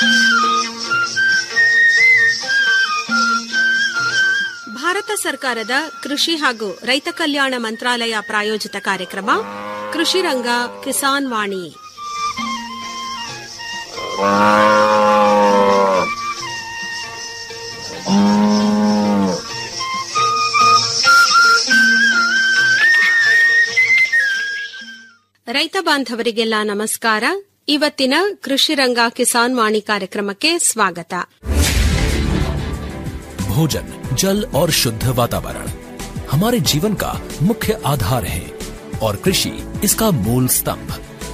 ಭಾರತ ಸರ್ಕಾರದ ಕೃಷಿ ಹಾಗೂ ರೈತ ಕಲ್ಯಾಣ ಮಂತ್ರಾಲಯ ಪ್ರಾಯೋಜಿತ ಕಾರ್ಯಕ್ರಮ ಕೃಷಿ ರಂಗ ಕಿಸಾನ್ ವಾಣಿ ರೈತ ಬಾಂಧವರಿಗೆಲ್ಲ ನಮಸ್ಕಾರ ಇವತ್ತಿನ ಕೃಷಿ ರಂಗ ಕಿಸಾನ್ ವಾಣಿ ಕಾರ್ಯಕ್ರಮಕ್ಕೆ ಸ್ವಾಗತ भोजन जल और शुद्ध वातावरण हमारे जीवन का मुख्य आधार है और कृषि इसका मूल स्तंभ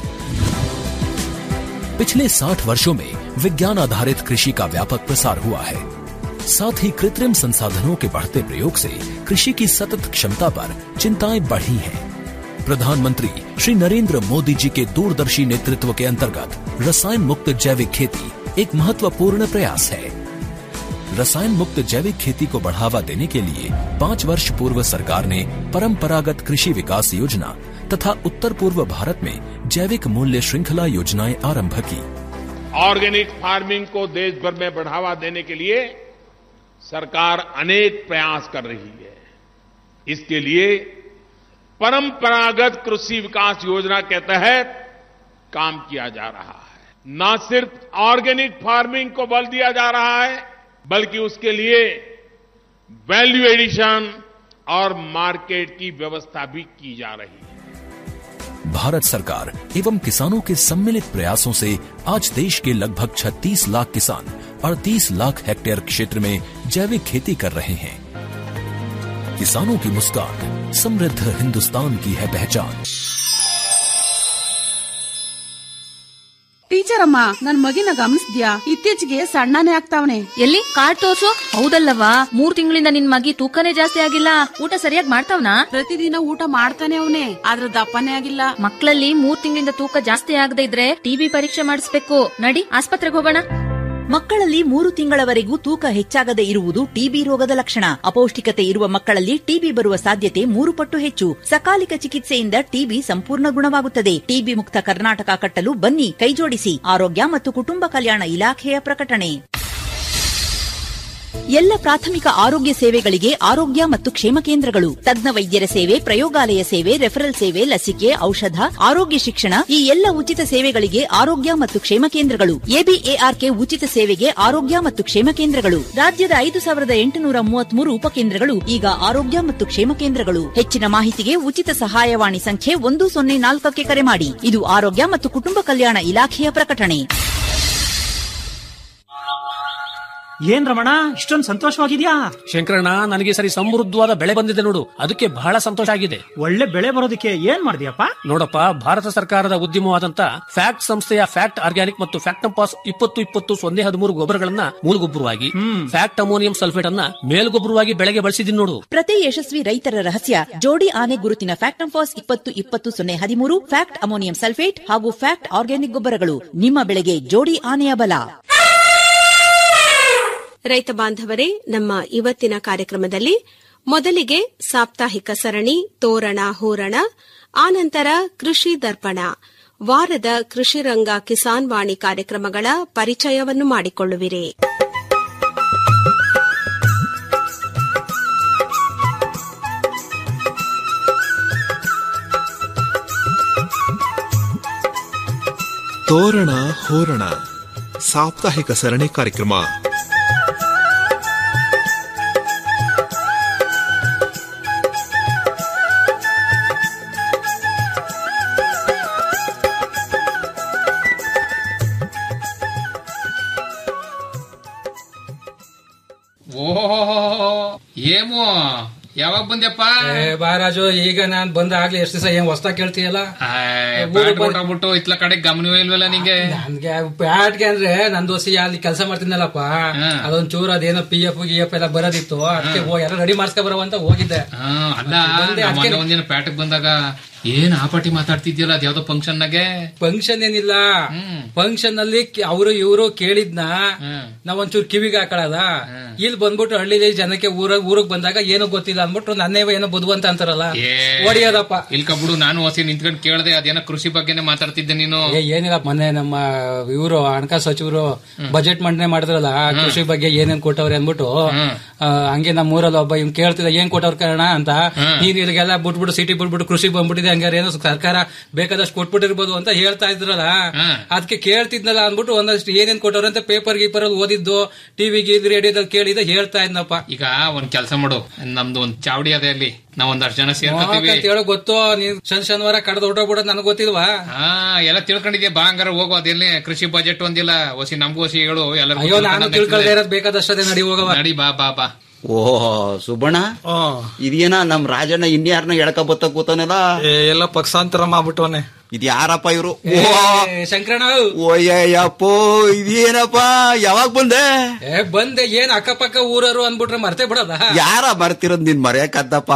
पिछले 60 वर्षों में विज्ञान आधारित कृषि का व्यापक प्रसार हुआ है साथ ही कृत्रिम संसाधनों के बढ़ते प्रयोग से कृषि की सतत क्षमता पर चिंताएं बढ़ी हैं प्रधानमंत्री श्री नरेंद्र मोदी जी के दूरदर्शी नेतृत्व के अंतर्गत रसायन मुक्त जैविक खेती एक महत्वपूर्ण प्रयास है रसायन मुक्त जैविक खेती को बढ़ावा देने के लिए पाँच वर्ष पूर्व सरकार ने परंपरागत कृषि विकास योजना तथा उत्तर पूर्व भारत में जैविक मूल्य श्रृंखला योजनाएं आरंभ की ऑर्गेनिक फार्मिंग को देश भर में बढ़ावा देने के लिए सरकार अनेक प्रयास कर रही है इसके लिए परंपरागत कृषि विकास योजना के तहत काम किया जा रहा है न सिर्फ ऑर्गेनिक फार्मिंग को बल दिया जा रहा है बल्कि उसके लिए वैल्यू एडिशन और मार्केट की व्यवस्था भी की जा रही है भारत सरकार एवं किसानों के सम्मिलित प्रयासों से आज देश के लगभग 36 लाख किसान 38 लाख हेक्टेयर क्षेत्र में जैविक खेती कर रहे हैं किसानों की मुस्कान समृद्ध हिंदुस्तान की है पहचान ಟೀಚರ್ ಅಮ್ಮ ನನ್ ಮಗಿನ ಗಮನಿಸ್ದ್ಯಾ ಇತ್ತೀಚೆಗೆ ಸಣ್ಣನೇ ಆಗ್ತಾವನೆ ಎಲ್ಲಿ ಕಾರ್ಡ್ ತೋರ್ಸು ಹೌದಲ್ಲವಾ ಮೂರ್ ತಿಂಗಳಿಂದ ನಿನ್ ಮಗಿ ತೂಕನೇ ಜಾಸ್ತಿ ಆಗಿಲ್ಲ ಊಟ ಸರಿಯಾಗಿ ಮಾಡ್ತಾವ್ನಾ ಪ್ರತಿದಿನ ಊಟ ಮಾಡ್ತಾನೆ ಅವನೇ ಆದ್ರ ದಪ್ಪನೇ ಆಗಿಲ್ಲ ಮಕ್ಕಳಲ್ಲಿ ಮೂರ್ ತಿಂಗಳಿಂದ ತೂಕ ಜಾಸ್ತಿ ಆಗದೆ ಇದ್ರೆ ಟಿಬಿ ಪರೀಕ್ಷೆ ಮಾಡಿಸ್ಬೇಕು ನಡಿ ಆಸ್ಪತ್ರೆಗೆ ಹೋಗೋಣ ಮಕ್ಕಳಲ್ಲಿ ಮೂರು ತಿಂಗಳವರೆಗೂ ತೂಕ ಹೆಚ್ಚಾಗದೆ ಇರುವುದು ಟಿಬಿ ರೋಗದ ಲಕ್ಷಣ ಅಪೌಷ್ಟಿಕತೆ ಇರುವ ಮಕ್ಕಳಲ್ಲಿ ಟಿಬಿ ಬರುವ ಸಾಧ್ಯತೆ ಮೂರು ಪಟ್ಟು ಹೆಚ್ಚು ಸಕಾಲಿಕ ಚಿಕಿತ್ಸೆಯಿಂದ ಟಿಬಿ ಸಂಪೂರ್ಣ ಗುಣವಾಗುತ್ತದೆ ಟಿಬಿ ಮುಕ್ತ ಕರ್ನಾಟಕ ಕಟ್ಟಲು ಬನ್ನಿ ಕೈಜೋಡಿಸಿ ಆರೋಗ್ಯ ಮತ್ತು ಕುಟುಂಬ ಕಲ್ಯಾಣ ಇಲಾಖೆಯ ಪ್ರಕಟಣೆ ಎಲ್ಲ ಪ್ರಾಥಮಿಕ ಆರೋಗ್ಯ ಸೇವೆಗಳಿಗೆ ಆರೋಗ್ಯ ಮತ್ತು ಕ್ಷೇಮ ಕೇಂದ್ರಗಳು ತಜ್ಞ ವೈದ್ಯರ ಸೇವೆ ಪ್ರಯೋಗಾಲಯ ಸೇವೆ ರೆಫರಲ್ ಸೇವೆ ಲಸಿಕೆ ಔಷಧ ಆರೋಗ್ಯ ಶಿಕ್ಷಣ ಈ ಎಲ್ಲ ಉಚಿತ ಸೇವೆಗಳಿಗೆ ಆರೋಗ್ಯ ಮತ್ತು ಕ್ಷೇಮ ಕೇಂದ್ರಗಳು ಎಬಿಎಆರ್ಕೆ ಉಚಿತ ಸೇವೆಗೆ ಆರೋಗ್ಯ ಮತ್ತು ಕ್ಷೇಮ ಕೇಂದ್ರಗಳು ರಾಜ್ಯದ ಐದು ಸಾವಿರದ ಎಂಟುನೂರ ಮೂವತ್ಮೂರು ಉಪಕೇಂದ್ರಗಳು ಈಗ ಆರೋಗ್ಯ ಮತ್ತು ಕ್ಷೇಮ ಕೇಂದ್ರಗಳು ಹೆಚ್ಚಿನ ಮಾಹಿತಿಗೆ ಉಚಿತ ಸಹಾಯವಾಣಿ ಸಂಖ್ಯೆ ಒಂದು ಸೊನ್ನೆ ನಾಲ್ಕಕ್ಕೆ ಕರೆ ಮಾಡಿ ಇದು ಆರೋಗ್ಯ ಮತ್ತು ಕುಟುಂಬ ಕಲ್ಯಾಣ ಇಲಾಖೆಯ ಪ್ರಕಟಣೆ ಏನ್ ರಮಣ ಇಷ್ಟೊಂದು ಸಂತೋಷವಾಗಿದ್ಯಾ ಶಂಕರಣ್ಣ ನನಗೆ ಸರಿ ಸಮೃದ್ಧವಾದ ಬೆಳೆ ಬಂದಿದೆ ನೋಡು ಅದಕ್ಕೆ ಬಹಳ ಸಂತೋಷ ಆಗಿದೆ ಒಳ್ಳೆ ಬೆಳೆ ಬರೋದಕ್ಕೆ ಏನ್ ಮಾಡಿದ್ಯಪ್ಪ ನೋಡಪ್ಪ ಭಾರತ ಸರ್ಕಾರದ ಉದ್ಯಮವಾದಂತ ಫ್ಯಾಕ್ಟ್ ಸಂಸ್ಥೆಯ ಫ್ಯಾಕ್ಟ್ ಆರ್ಗ್ಯಾನಿಕ್ ಮತ್ತು ಫ್ಯಾಕ್ಟಂಪಾಸ್ ಇಪ್ಪತ್ತು ಇಪ್ಪತ್ತು ಸೊನ್ನೆ ಹದಿಮೂರು ಗೊಬ್ಬರಗಳನ್ನ ಮೂಲಗೊಬ್ಬರವಾಗಿ ಫ್ಯಾಕ್ಟ್ ಅಮೋನಿಯಂ ಸಲ್ಫೇಟ್ ಅನ್ನ ಮೇಲ್ಗೊಬ್ಬರವಾಗಿ ಬೆಳೆಗೆ ಬಳಸಿದೀನಿ ನೋಡು ಪ್ರತಿ ಯಶಸ್ವಿ ರೈತರ ರಹಸ್ಯ ಜೋಡಿ ಆನೆ ಗುರುತಿನ ಫ್ಯಾಕ್ಟಂಫಾಸ್ ಇಪ್ಪತ್ತು ಇಪ್ಪತ್ತು ಸೊನ್ನೆ ಹದಿಮೂರು ಫ್ಯಾಕ್ಟ್ ಅಮೋನಿಯಂ ಸಲ್ಫೇಟ್ ಹಾಗೂ ಫ್ಯಾಕ್ಟ್ ಆರ್ಗ್ಯಾನಿಕ್ ಗೊಬ್ಬರಗಳು ನಿಮ್ಮ ಬೆಳೆಗೆ ಜೋಡಿ ಆನೆಯ ಬಲ ರೈತ ಬಾಂಧವರೇ ನಮ್ಮ ಇವತ್ತಿನ ಕಾರ್ಯಕ್ರಮದಲ್ಲಿ ಮೊದಲಿಗೆ ಸಾಪ್ತಾಹಿಕ ಸರಣಿ ತೋರಣ ಹೂರಣ ಆನಂತರ ಕೃಷಿ ದರ್ಪಣ ವಾರದ ಕೃಷಿ ರಂಗ ಕಿಸಾನ್ ವಾಣಿ ಕಾರ್ಯಕ್ರಮಗಳ ಪರಿಚಯವನ್ನು ಮಾಡಿಕೊಳ್ಳುವಿರಿ ತೋರಣ ಹೋರಣ ಸಾಪ್ತಾಹಿಕ ಸರಣಿ ಕಾರ್ಯಕ್ರಮ ಓಹೋ ಏಮೋ ಯಾವಾಗ ಬಂದ್ಯಪ್ಪ ಬಾರಾಜು ಈಗ ನಾನ್ ಬಂದ ಆಗ್ಲಿ ಎಷ್ಟು ದಿವಸ ಏನ್ ಹೊಸ್ತಾ ಕೇಳ್ತೀಯಲ್ಲ ಪ್ಯಾಂಟ್ ಬಿಟ್ಟು ಇತ್ಲ ಕಡೆ ಗಮನವೇ ಇಲ್ವಲ್ಲ ನಿಂಗೆ ನನ್ಗೆ ಪ್ಯಾಟ್ಗೆ ಅಂದ್ರೆ ನನ್ ದೋಸಿ ಅಲ್ಲಿ ಕೆಲಸ ಮಾಡ್ತೀನಲ್ಲಪ್ಪ ಅದೊಂದ್ ಚೂರ್ ಅದೇನೋ ಪಿ ಎಫ್ ಗಿ ಎಫ್ ಎಲ್ಲ ಬರೋದಿತ್ತು ಅದಕ್ಕೆ ಹೋಗಿ ಎಲ್ಲ ರೆಡಿ ಮಾಡ್ಸ್ಕೊ ಬರೋ ಅಂತ ಹೋಗಿದ್ದೆ ಹಾ, ಅಲ್ಲ ಬಂದೆ, ನಮ್ಮ ಅದ್ಕೆ- ಮೊನ್ನೆ ಒಂದಿನ ಪ್ಯಾಟಕ್ ಬಂದಾಗ ಏನ್ ಆ ಪಾಟಿ ಮಾತಾಡ್ತಿದ್ಯಲ್ಲ ಅದ್ಯಾವ್ದೋ ಫಂಕ್ಷನ್ ನಾಗೆ ಫಂಕ್ಷನ್ ಏನಿಲ್ಲ ಫಂಕ್ಷನ್ ಅಲ್ಲಿ ಅವರು ಇವರು ಕೇಳಿದ್ನ ನಾವ್ ಒಂಚೂರು ಕಿವಿಗೆ ಹಾಕೊಳ್ಳದ ಇಲ್ಲಿ ಬಂದ್ಬಿಟ್ಟು ಹಳ್ಳಿ ಜನಕ್ಕೆ ಊರ ಊರಿಗೆ ಬಂದಾಗ ಏನೋ ಗೊತ್ತಿಲ್ಲ ಅಂದ್ಬಿಟ್ಟು ನನ್ನೇ ಏನೋ ಬುದ್ವಂತ ಅಂತಾರಲ್ಲ ಹೊಡಿಯೋದಪ್ಪ ಇಲ್ಕ ಬಿಡು ನಾನು ಹೊಸಿ ನಿಂತ್ಕೊಂಡು ಕೇಳ್ದೆ ಅದೇನೋ ಕೃಷಿ ಬಗ್ಗೆನೇ ಮಾತಾಡ್ತಿದ್ದೆ ನೀನು ಏ, ಏನಿಲ್ಲ ಮೊನ್ನೆ ನಮ್ಮ ಇವರು ಹಣಕಾಸು ಸಚಿವರು ಬಜೆಟ್ ಮಂಡನೆ ಮಾಡಿದ್ರಲ್ಲ ಕೃಷಿ ಬಗ್ಗೆ ಏನೇನ್ ಕೊಟ್ಟವ್ರೆ ಅಂದ್ಬಿಟ್ಟು ಆ, ಹಂಗೆ ನಮ್ಮ ಊರಲ್ಲಿ ಒಬ್ಬ ಇವ್ನು ಕೇಳ್ತಿದ್ದ ಏನ್ ಕೊಟ್ಟವ್ರ ಕಾರಣ ಅಂತ ನೀನ್ ಇಲ್ಲಿಗೆಲ್ಲ ಬಿಟ್ಬಿಟ್ಟು ಸಿಟಿ ಬಿಟ್ಬಿಟ್ಟು ಕೃಷಿ ಬಂದ್ಬಿಟ್ಟಿದೆ ಹಂಗಾರೆ ಏನೋ ಸರ್ಕಾರ ಬೇಕಾದಷ್ಟು ಕೊಟ್ಬಿಟ್ಟಿರ್ಬೋದು ಅಂತ ಹೇಳ್ತಾ ಇದ್ರಲ್ಲ ಅದಕ್ಕೆ ಕೇಳ್ತಿದ್ನಲ್ಲ ಅಂದ್ಬಿಟ್ಟು ಒಂದಷ್ಟು ಏನೇನ್ ಕೊಟ್ಟವ್ರೆ ಅಂತ ಪೇಪರ್ ಗೀಪರ್ ಅಲ್ಲಿ ಓದಿದ್ದು ಟಿವಿ ಗೀವಿ ರೇಡಿಯೋದಲ್ಲಿ ಕೇಳಿದ ಹೇಳ್ತಾ ಇದ್ನಪ್ಪ ಈಗ ಒಂದ್ ಕೆಲಸ ಮಾಡು ನಮ್ದು ಒಂದ್ ಚಾವಡಿ ಅದೇ ಅಲ್ಲಿ ನಾವ್ ಒಂದಷ್ಟು ಜನ ಸೇರ್ಕೊತೀವಿ ಅಂತ ಹೇಳೋ ಗೊತ್ತು ನೀನ್ ಶನ್ ಶನಿವಾರ ಕಡ್ದು ಹೊಟ್ಟೋಗ್ಬಿಡೋದು ನನಗೆ ಗೊತ್ತಿಲ್ವಾ ಹಾ ಎಲ್ಲ ತಿಳ್ಕೊಂಡಿದ್ಯಾ ಬಾ ಹಂಗಾರ ಹೋಗು ಅದೆಲ್ಲಿ ಕೃಷಿ ಬಜೆಟ್ ಒಂದಿಲ್ಲ ಹೊಸಿ ನಮ್ಗೂ ಹೊಸಿ ಹೇಳು ಎಲ್ಲರಿಗೂ ಅಯ್ಯೋ ನಾನು ತಿಳ್ಕೊಳ್ದೇ ಇರೋದು ಬೇಕಾದಷ್ಟೇ ನಡಿ ಹೋಗವ ನಡಿ ಬಾ ಬಾ ಬಾ ಓಹೋ ಸುಬ್ಬಣ್ಣ ಇದೇನ ನಮ್ ರಾಜಣ್ಣ ಇನ್ಯಾರನ್ನ ಎಳ್ಕ ಬತ್ತ ಕೂತಾನಲ್ಲ ಎಲ್ಲ ಪಕ್ಷಾಂತರ ಮಾಡ್ಬಿಟ್ಟವನೆ ಇದು ಯಾರಪ್ಪ ಇವರು ಶಂಕರಣ್ಣ ಓಯ್ಯಪ್ಪೋ ಇದೇನಪ್ಪ ಯಾವಾಗ ಬಂದೆ ಏ ಬಂದೆ ಏನ್ ಅಕ್ಕಪಕ್ಕ ಊರರು ಅಂದ್ಬಿಟ್ರೆ ಮರ್ತೇ ಬಿಡದ ಯಾರ ಮರ್ತಿರೋದ್ ನಿನ್ ಮರೆಯಕ್ಕಾದ್ದಪ್ಪ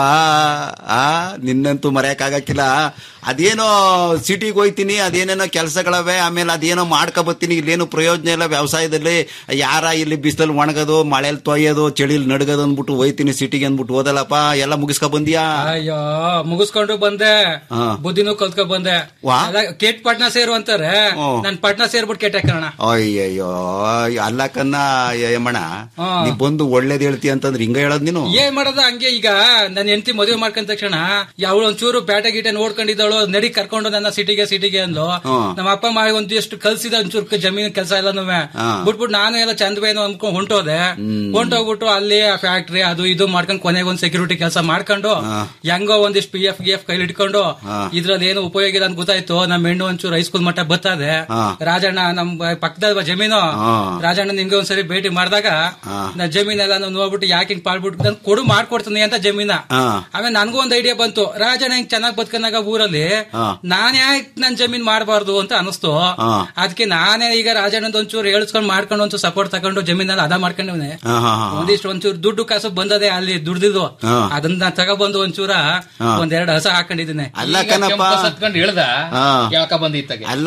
ಆ ನಿನ್ನಂತೂ ಮರೆಯಕ್ ಆಗಕ್ಕಿಲ್ಲ ಅದೇನೋ ಸಿಟಿಗೆ ಹೋಯ್ತೀನಿ ಅದೇನೇನೋ ಕೆಲಸಗಳವೆ ಆಮೇಲೆ ಅದೇನೋ ಮಾಡ್ಕೊ ಬರ್ತೀನಿ ಇಲ್ಲೇನು ಪ್ರಯೋಜನ ಇಲ್ಲ ವ್ಯವಸಾಯದಲ್ಲಿ ಯಾರ ಇಲ್ಲಿ ಬಿಸಿಲಲ್ಲಿ ಒಣಗೋದು ಮಳೆಯಲ್ಲಿ ತೊಯ್ಯೋದು ಚಳಿಲಿ ನಡ್ಗೋದು ಅಂದ್ಬಿಟ್ಟು ಹೋಯ್ತೀನಿ ಸಿಟಿಗೆ ಅಂದ್ಬಿಟ್ಟು ಹೋದಲ್ಲಪ್ಪ ಎಲ್ಲ ಮುಗಿಸ್ಕೊ ಬಂದಿಯಾ ಅಯ್ಯೋ ಮುಗಿಸ್ಕೊಂಡು ಬಂದೆ ಹಾ. ಬುದ್ಧಿನೂ ಕಲ್ತ್ಕೊ ಬಂದೆ ವಾ. ಅಲ್ಲ, ಕೇಟ್ ಪಟ್ನಾ ಸೇರು ಅಂತಾರೆ ಹ್ಮ್. ನಾನ್ ಪಟ್ನಾ ಸೇರ್ಬಿಟ್ಟು ಕೇಟ್ ಹಾಕೋಣ ಅಯ್ಯಯ್ಯೋ ಅಲ್ಲಕ್ಕನ್ನ ಯಮಣ ಹಾ. ನೀ ಬಂದು ಒಳ್ಳೇದ್ ಹೇಳ್ತಿ ಅಂತಂದ್ರೆ ಹಿಂಗ ಹೇಳೋದ್ ನೀನು ಏನ್ ಮಾಡೋದ ಹಂಗೆ ಈಗ ನನ್ನ ಹೆಂಡತಿ ಮದುವೆ ಮಾಡ್ಕೊಂಡ ತಕ್ಷಣ ಯಾವಳು ಒಂಚೂರು ಬ್ಯಾಟ ಗೀಟ ನೋಡ್ಕೊಂಡಿದ್ದವಳು ನಡಿ ಕರ್ಕೊಂಡು ನನ್ನ ಸಿಟಿಗೆ ಸಿಟಿಗೆ ಅಂದ್ಲು ಹ್ಮ್. ನಮ್ಮ ಅಪ್ಪ ಮಾಡಿ ಒಂದಿಷ್ಟು ಕಲ್ಸಿದ ಒಂಚೂರು ಜಮೀನು ಕೆಲಸ ಎಲ್ಲನೂ ಹಾ. ಬಿಟ್ಬಿಟ್ಟು ನಾನು ಎಲ್ಲ ಚಂದವೇನೋ ಅನ್ಕೊಂಡ್ ಹೊಂಟೋದೆ ಹೊಂಟೋಗ್ಬಿಟ್ಟು ಅಲ್ಲಿ ಫ್ಯಾಕ್ಟ್ರಿ ಅದು ಇದು ಮಾಡ್ಕೊಂಡು ಕೊನೆಗೆ ಒಂದ್ ಸೆಕ್ಯೂರಿಟಿ ಕೆಲಸ ಮಾಡ್ಕೊಂಡು ಹೆಂಗೋ ಒಂದಿಷ್ಟು ಪಿ ಎಫ್ ಗಿ ಎಫ್ ಕೈಲಿ ಇಟ್ಕೊಂಡು ಹಾ. ಇದ್ರಲ್ಲಿ ಏನು ಉಪಯೋಗ ಇಲ್ಲ ಅಂತ ಗೊತ್ತಾಯ್ತು ನಮ್ಮ ಹೆಣ್ಣು ಒಂಚೂರು ಹೈಸ್ಕೂಲ್ ಮಟ್ಟ ಬರ್ತದೆ ಹಾ. ರಾಜಣ್ಣ ನಮ್ ಪಕ್ಕದ ಜಮೀನು ಹಾ. ರಾಜಣ್ಣ ನಿಮ್ಗೆ ಒಂದ್ಸರಿ ಭೇಟಿ ಮಾಡಿದಾಗ ಹಾ. ನಾ ಜಮೀನೆಲ್ಲ ನಾವು ನೋಡ್ಬಿಟ್ಟು ಯಾಕೆ ಹಿಂಗ್ ಪಾಡ್ಬಿಟ್ಟು ನನ್ ಕೊಡು ಮಾಡ್ಕೊಡ್ತೀನಿ ಅಂತ ಜಮೀನ ಹಾ. ಆಮೇಲೆ ನನ್ಗೂ ಒಂದ್ ಐಡಿಯಾ ಬಂತು ರಾಜಣ್ಣ ಹಿಂಗ್ ಚೆನ್ನಾಗ್ ಬದುಕನಾಗ ಊರಲ್ಲಿ ಹಾ. ನಾನ್ ಯಾಕೆ ನನ್ ಜಮೀನ್ ಮಾಡಬಾರ್ದು ಅಂತ ಅನಿಸ್ತು ಹಾ. ಅದಕ್ಕೆ ನಾನೇ ಈಗ ರಾಜಣ್ಣಂದ್ ಒಂಚೂರು ಹೇಳ್ಸ್ಕೊಂಡ್ ಮಾಡ್ಕೊಂಡು ಒಂಚೂರು ಸಪೋರ್ಟ್ ತಗೊಂಡು ಜಮೀನಲ್ಲಿ ಅದ ಮಾಡ್ಕೊಂಡವನೆ ಹಾ, ಹಾ, ಹಾ. ಒಂದಿಷ್ಟು ಒಂಚೂರು ದುಡ್ಡು ಕಾಸು ಬಂದದೆ ಅಲ್ಲಿ ದುಡ್ದಿದ್ದು ಹಾ. ಅದನ್ನ ತಗೊಬಂದು ಒಂಚೂರ ಹಾ. ಒಂದೆರಡು ಹಸ ಹಾಕೊಂಡಿದ್ದೀನಿ ಅಲ್ಲ ಕಣಪ್ಪ ಸತ್ಕೊಂಡ್ ಹೇಳ್ದ ಹಾ. ಯಾಕ ಬಂದಿತ್ತಾಗೆ ಅಲ್ಲ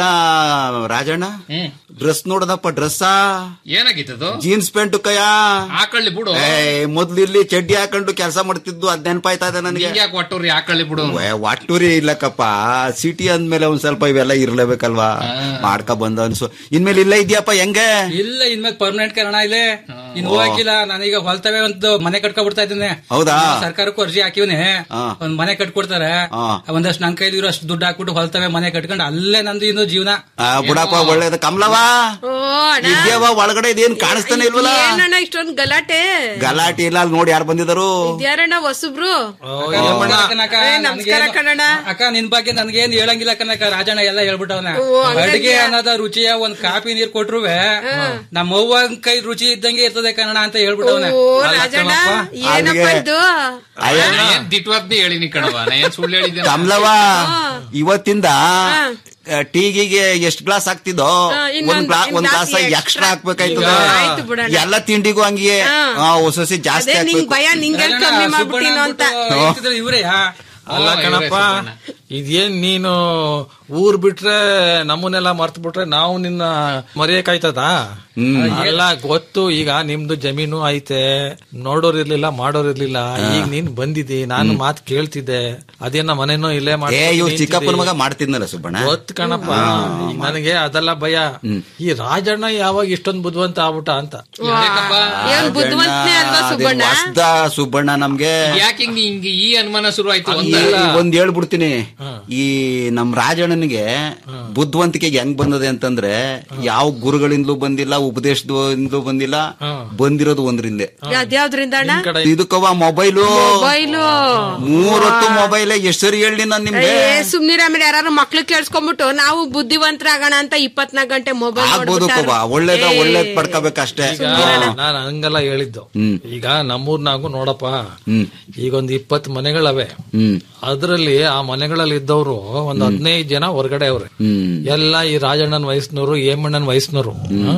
ರಾಜಣ್ಣ ಡ್ರೆಸ್ ನೋಡದಪ್ಪ ಡ್ರೆಸ್ಸಾ ಏನಾಗಿತ್ತದು ಜೀನ್ಸ್ ಪ್ಯಾಂಟ್ ಕಯ ಹಾಕೊಳ್ಳಿ ಬಿಡು ಏ ಮೊದ್ಲು ಇಲ್ಲಿ ಚಡ್ಡಿ ಹಾಕೊಂಡು ಕೆಲಸ ಮಾಡ್ತಿದ್ದು ಅದ್ ನೆನಪಾಯ್ತಾ ಇದೆ ನನಗೆ ನಿಂಗೆ ಯಾಕೆ ಒಟ್ಟೂರಿ ಹಾಕೊಳ್ಳಿ ಬಿಡು ಏ, ಒಟ್ಟೂರಿ ಇಲ್ಲಕ್ಕಪ್ಪ ಸಿಟಿ ಅಂದ್ಮೇಲೆ ಒಂದ್ ಸ್ವಲ್ಪ ಇವೆಲ್ಲ ಇರ್ಲೇಬೇಕಲ್ವಾ ಮಾಡ್ಕ ಬಂದ ಅನ್ಸು ಇನ್ಮೇಲೆ ಇಲ್ಲ ಇದೆಯಪ್ಪ ಹೆಂಗೆ ಇಲ್ಲ ಇನ್ಮೇಲೆ ಪರ್ಮನೆಂಟ್ ಕಾರಣ ಇಲ್ಲಿ ಇನ್ ಹೋಗಿಲ್ಲ ನಾನೀಗ ಹೊಲ್ತವೇ ಒಂದು ಮನೆ ಕಟ್ಕೊಬಿಡ್ತಾ ಇದ್ದೀನಿ ಹೌದಾ? ಸರ್ಕಾರಕ್ಕೂ ಅರ್ಜಿ ಹಾಕಿವ್ನಿ ಹಾ. ಒಂದ್ ಮನೆ ಕಟ್ಕೊಡ್ತಾರೆ ಹಾ. ಒಂದಷ್ಟು ನನ್ ಕೈಲಿ ಇರೋ ಅಷ್ಟು ದುಡ್ಡು ಹಾಕ್ಬಿಟ್ಟು ಹೊಲ್ತವೇ ಮನೆ ಕಟ್ಕೊಂಡು ಅಲ್ಲೇ ನಂದು ಇನ್ನು ಜೀವನ ಆ, ಬಿಡಪ್ಪ ಒಳ್ಳೇದು ಕಮಲವಾ ಓ ಅಣ್ಣ ಇದ್ಯಾವ ಒಳಗಡೆ ಇದೇನ್ ಕಾಣಿಸ್ತಾನೆ ಇಲ್ವಲ್ಲ ಏನಣ್ಣ ಇಷ್ಟೊಂದ್ ಗಲಾಟೆ ಗಲಾಟೆ ಇಲ್ಲ ಅಲ್ಲಿ ನೋಡಿ ಯಾರು ಬಂದಿದ್ದಾರು ಇದ್ಯಾರಣ್ಣ ಹೊಸಬ್ರು ಕನಕ, ಏ, ನಮಸ್ಕಾರ ನನ್ಗೇನು- ಕಣಣ್ಣ ಅಕ್ಕ ನಿನ್ ಬಗ್ಗೆ ನನ್ಗೇನ್ ಹೇಳಂಗಿಲ್ಲ ಕನಕ ರಾಜಣ್ಣ ಎಲ್ಲ ಹೇಳ್ಬಿಟ್ಟವನ ಓ, ಹಂಗಂದ್ಯಾ? ಅಡಿಗೆ ಅನ್ನೋದ ರುಚಿಯ ಒಂದ್ ಕಾಫಿ ನೀರ್ ಕೊಟ್ರುವೆ ನಮ್ಮ ಅವ್ವನ್ ಕೈ ರುಚಿ ಇದ್ದಂಗೆ ಇರ್ತದೆ ಕನ್ನಡ ಅಂತ ಹೇಳ್ಬಿಟ್ಟವನ ಓ ರಾಜಣ್ಣ ಏನಪ್ಪ ಇದು ಏನ್ ದಿಟ್ವಾದ್ನಿ ಹೇಳಿನಿ ಕಣವ ನಾ ಏನ್ ಸುಳ್ಳು ಹೇಳಿದ್ದೆ ಕಮಲವ ಇವತ್ತಿಂದ ಆ, ಟೀಗಿಗೆ ಎಷ್ಟ್ ಗ್ಲಾಸ್ ಹಾಕ್ತಿದ್ದೋ ಹಾ, ಒಂದ್ ಇನ್ನೊಂದ್- ಗ್ಲಾಸ್ ಒಂದ್ ಇನ್ನೊಂದ್ ಗ್ಲಾಸ್ glass ಎಕ್ಸ್ಟ್ರಾ ಹಾಕ್ಬೇಕಾಯ್ತದ ಈಗ ಆಯ್ತು ಬಿಡಣ್ಣ. ಎಲ್ಲ ತಿಂಡಿಗೂ ಹಂಗೆ ಹಾ. ಹಾ, ಹೊಸ ಹೊಸ ಜಾಸ್ತಿ ಅದೇ ನಿಂಗ್ ಹಾಕ್ಬೇಕು ಭಯ ನಿಂಗೆ ಕಮ್ಮಿ ಮಾಡ್ಬಿಟ್ಟಿನೋ ಅಂತ ಇವ್ರೆ ಅಲ್ಲ ಕಣಪ್ಪ ಇದೇನ್ ನೀನು ಊರ್ ಬಿಟ್ರೆ ನಮ್ಮನ್ನೆಲ್ಲ ಮರ್ತ್ ಬಿಟ್ರೆ ನಾವು ನಿನ್ನ ಮರೆಯಕ್ಕಾಯ್ತದ ಅಲ್ಲ ಗೊತ್ತು ಈಗ ನಿಮ್ದು ಜಮೀನು ಐತೆ ನೋಡೋರ್ ಇರ್ಲಿಲ್ಲ ಮಾಡೋರ್ ಇರ್ಲಿಲ್ಲ ಈಗ ನೀನ್ ಬಂದಿದಿ ನಾನು ಮಾತ್ ಕೇಳ್ತಿದ್ದೆ ಅದೇನ ಮನೇನೋ ಇಲ್ಲೇ ಏ ಮಾಡ್ಕೊಂಡು ಇವ್ ನಿಂತಿದ್ದಿ. ಚಿಕ್ಕಪ್ಪನ ಮಗ ಮಾಡ್ತಿದ್ನಲ್ಲ ಸುಬ್ಬಣ್ಣ ಗೊತ್ತು ಕಣಪ್ಪ ಈಗ ನನಗೆ ಅದೆಲ್ಲ ಭಯ ಈ ರಾಜಣ್ಣ ಯಾವಾಗ ಇಷ್ಟೊಂದ್ ಬುದ್ಧಿವಂತ ಆಗ್ಬಿಟ್ಟ ಅಂತ ಏನ್ ಬುದ್ಧಿವಂತನೇ ಅಲ್ವಾ ಸುಬ್ಬಣ್ಣ ಹೊಸ್ದ ಸುಬ್ಬಣ್ಣ ನಮ್ಗೆ ಯಾಕೆ ಹಿಂಗ್ ಹಿಂಗ್ ಈ ಅನುಮಾನ ಶುರು ಆಯ್ತು ಈ ಒಂದ್ ಹೇಳ್ಬಿಡ್ತೀನಿ ಈ ನಮ್ ರಾಜಣ್ಣನಿಗೆ ಬುದ್ಧಿವಂತಿಕೆ ಹೆಂಗ್ ಬಂದದೆ ಅಂತಂದ್ರೆ ಯಾವ ಗುರುಗಳಿಂದಲೂ ಬಂದಿಲ್ಲ ಉಪದೇಶದಿಂದಲೂ ಬಂದಿಲ್ಲ ಬಂದಿರೋದು ಒಂದ್ರಿಂದೆ ಅದ್ಯಾವ್ದ್ರಿಂದ ಅಣ್ಣ ಇದಕ್ಕವ ಮೊಬೈಲು ಮೊಬೈಲು ಮೂರೊತ್ತು ಮೊಬೈಲ್ ಎಷ್ಟ್ ಸರಿ ಹೇಳಿ ನಾನ್ ನಿಮ್ಗೆ ಏ ಸುಮ್ನಿರ ಆಮೇಲೆ ಯಾರು ಮಕ್ಳು ಕೇಳಿಸ್ಕೊಂಡ್ಬಿಟ್ಟು ನಾವು ಬುದ್ಧಿವಂತರಾಗೋಣ ಅಂತ ಇಪ್ಪತ್ನಾಲ್ಕು ಗಂಟೆ ಮೊಬೈಲ್ ಆಗ್ಬೋದು ಕವ ಒಳ್ಳೇದ ಒಳ್ಳೇದ್ ಪಡ್ಕೋಬೇಕಷ್ಟೇ ನಾನು ಹಂಗೆಲ್ಲ ಹೇಳಿದ್ದು ಈಗ ನಮ್ಮೂರ್ನಾಗು ನೋಡಪ್ಪ ಈಗ ಒಂದ್ ಇಪ್ಪತ್ ಮನೆಗಳವೆ ಹ್ಮ್ ಅದ್ರಲ್ಲಿ ಆ ಮನೆಗಳ ಮನೆಗಳಲ್ಲಿ ಇದ್ದವರು ಒಂದ್ ಹದಿನೈದು ಜನ ಹೊರಗಡೆ ಅವ್ರೆ ಎಲ್ಲ ಈ ರಾಜಣ್ಣನ ವಯಸ್ಸಿನವರು ಹೇಮಣ್ಣನ ವಯಸ್ಸಿನವರು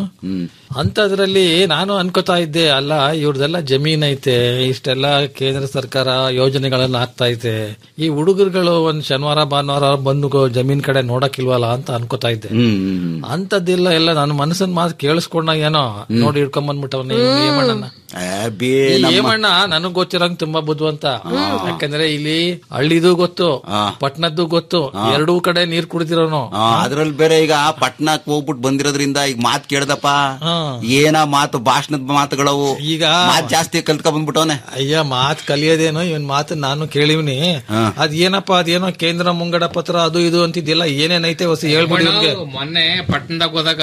ಅಂತದ್ರಲ್ಲಿ ನಾನು ಅನ್ಕೋತಾ ಇದ್ದೆ ಅಲ್ಲ ಇವ್ರದೆಲ್ಲ ಜಮೀನ್ ಐತೆ ಇಷ್ಟೆಲ್ಲ ಕೇಂದ್ರ ಸರ್ಕಾರ ಯೋಜನೆಗಳನ್ನ ಹಾಕ್ತಾ ಐತೆ ಈ ಹುಡುಗರುಗಳು ಒಂದ್ ಶನಿವಾರ ಭಾನುವಾರ ಬಂದು ಗೋ- ಜಮೀನ್ ಕಡೆ ನೋಡಕ್ಕಿಲ್ವಲ್ಲ ಅಂತ ಅನ್ಕೋತಾ ಇದ್ದೆ ಅಂತದ್ದಿಲ್ಲ ಎಲ್ಲ ನನ್ನ ಮನಸ್ಸನ್ ಮಾತು ಕೇಳಿಸ್ಕೊಂಡಾಗ ಏನೋ ನೋಡಿ ಹಿಡ್ಕೊಂಡ್ ಬಂದ್ಬಿಟ್ಟವನೇ ಹೇಮಣ್ಣನ ಬೇ ಈ ನಮ್ಮ- ಹೇಮಣ್ಣ ನನಗ್ ಗೊತ್ತಿರಂಗ್ ತುಂಬಾ ಬುದ್ಧಿವಂತ ಯಾಕಂದ್ರೆ ಇಲ್ಲಿ ಹಳ್ಳಿದು ಗೊತ್ತು ಪಟ್ನದ್ದು ಗೊತ್ತು ಎರಡೂ ಕಡೆ ನೀರ್ ಕುಡಿದಿರೋನು ಅದ್ರಲ್ಲಿ ಬೇರೆ ಈಗ ಪಟ್ನಕ್ ಹೋಗ್ಬಿಟ್ಟು ಬಂದಿರೋದ್ರಿಂದ ಈಗ ಮಾತ್ ಕೇಳ್ದಪ್ಪ ಏನ ಮಾತು ಭಾಷಣದ ಮಾತುಗಳವು ಈಗ ಮಾತ್ ಜಾಸ್ತಿ ಕಲ್ತ್ಕೊಂಡ್ ಬಂದ್ಬಿಟ್ಟವನೆ ಅಯ್ಯ ಮಾತ್ ಕಲಿಯೋದೇನೋ ಇವನ್ ಮಾತು ನಾನು ಕೇಳಿವ್ನಿ ಅದ್ ಏನಪ್ಪ ಅದೇನೋ ಕೇಂದ್ರ ಮುಂಗಡ ಪತ್ರ ಅದು ಇದು ಅಂತಿದ್ದಿಲ್ಲ ಏನೇನೈತೆ ಹೊಸ ಹೇಳ್ಬಿಡಿ ಇವ್ನ್ಗೆ. ಮೊನ್ನೆ ಪಟ್ಟಣದಾಗ ಹೋದಾಗ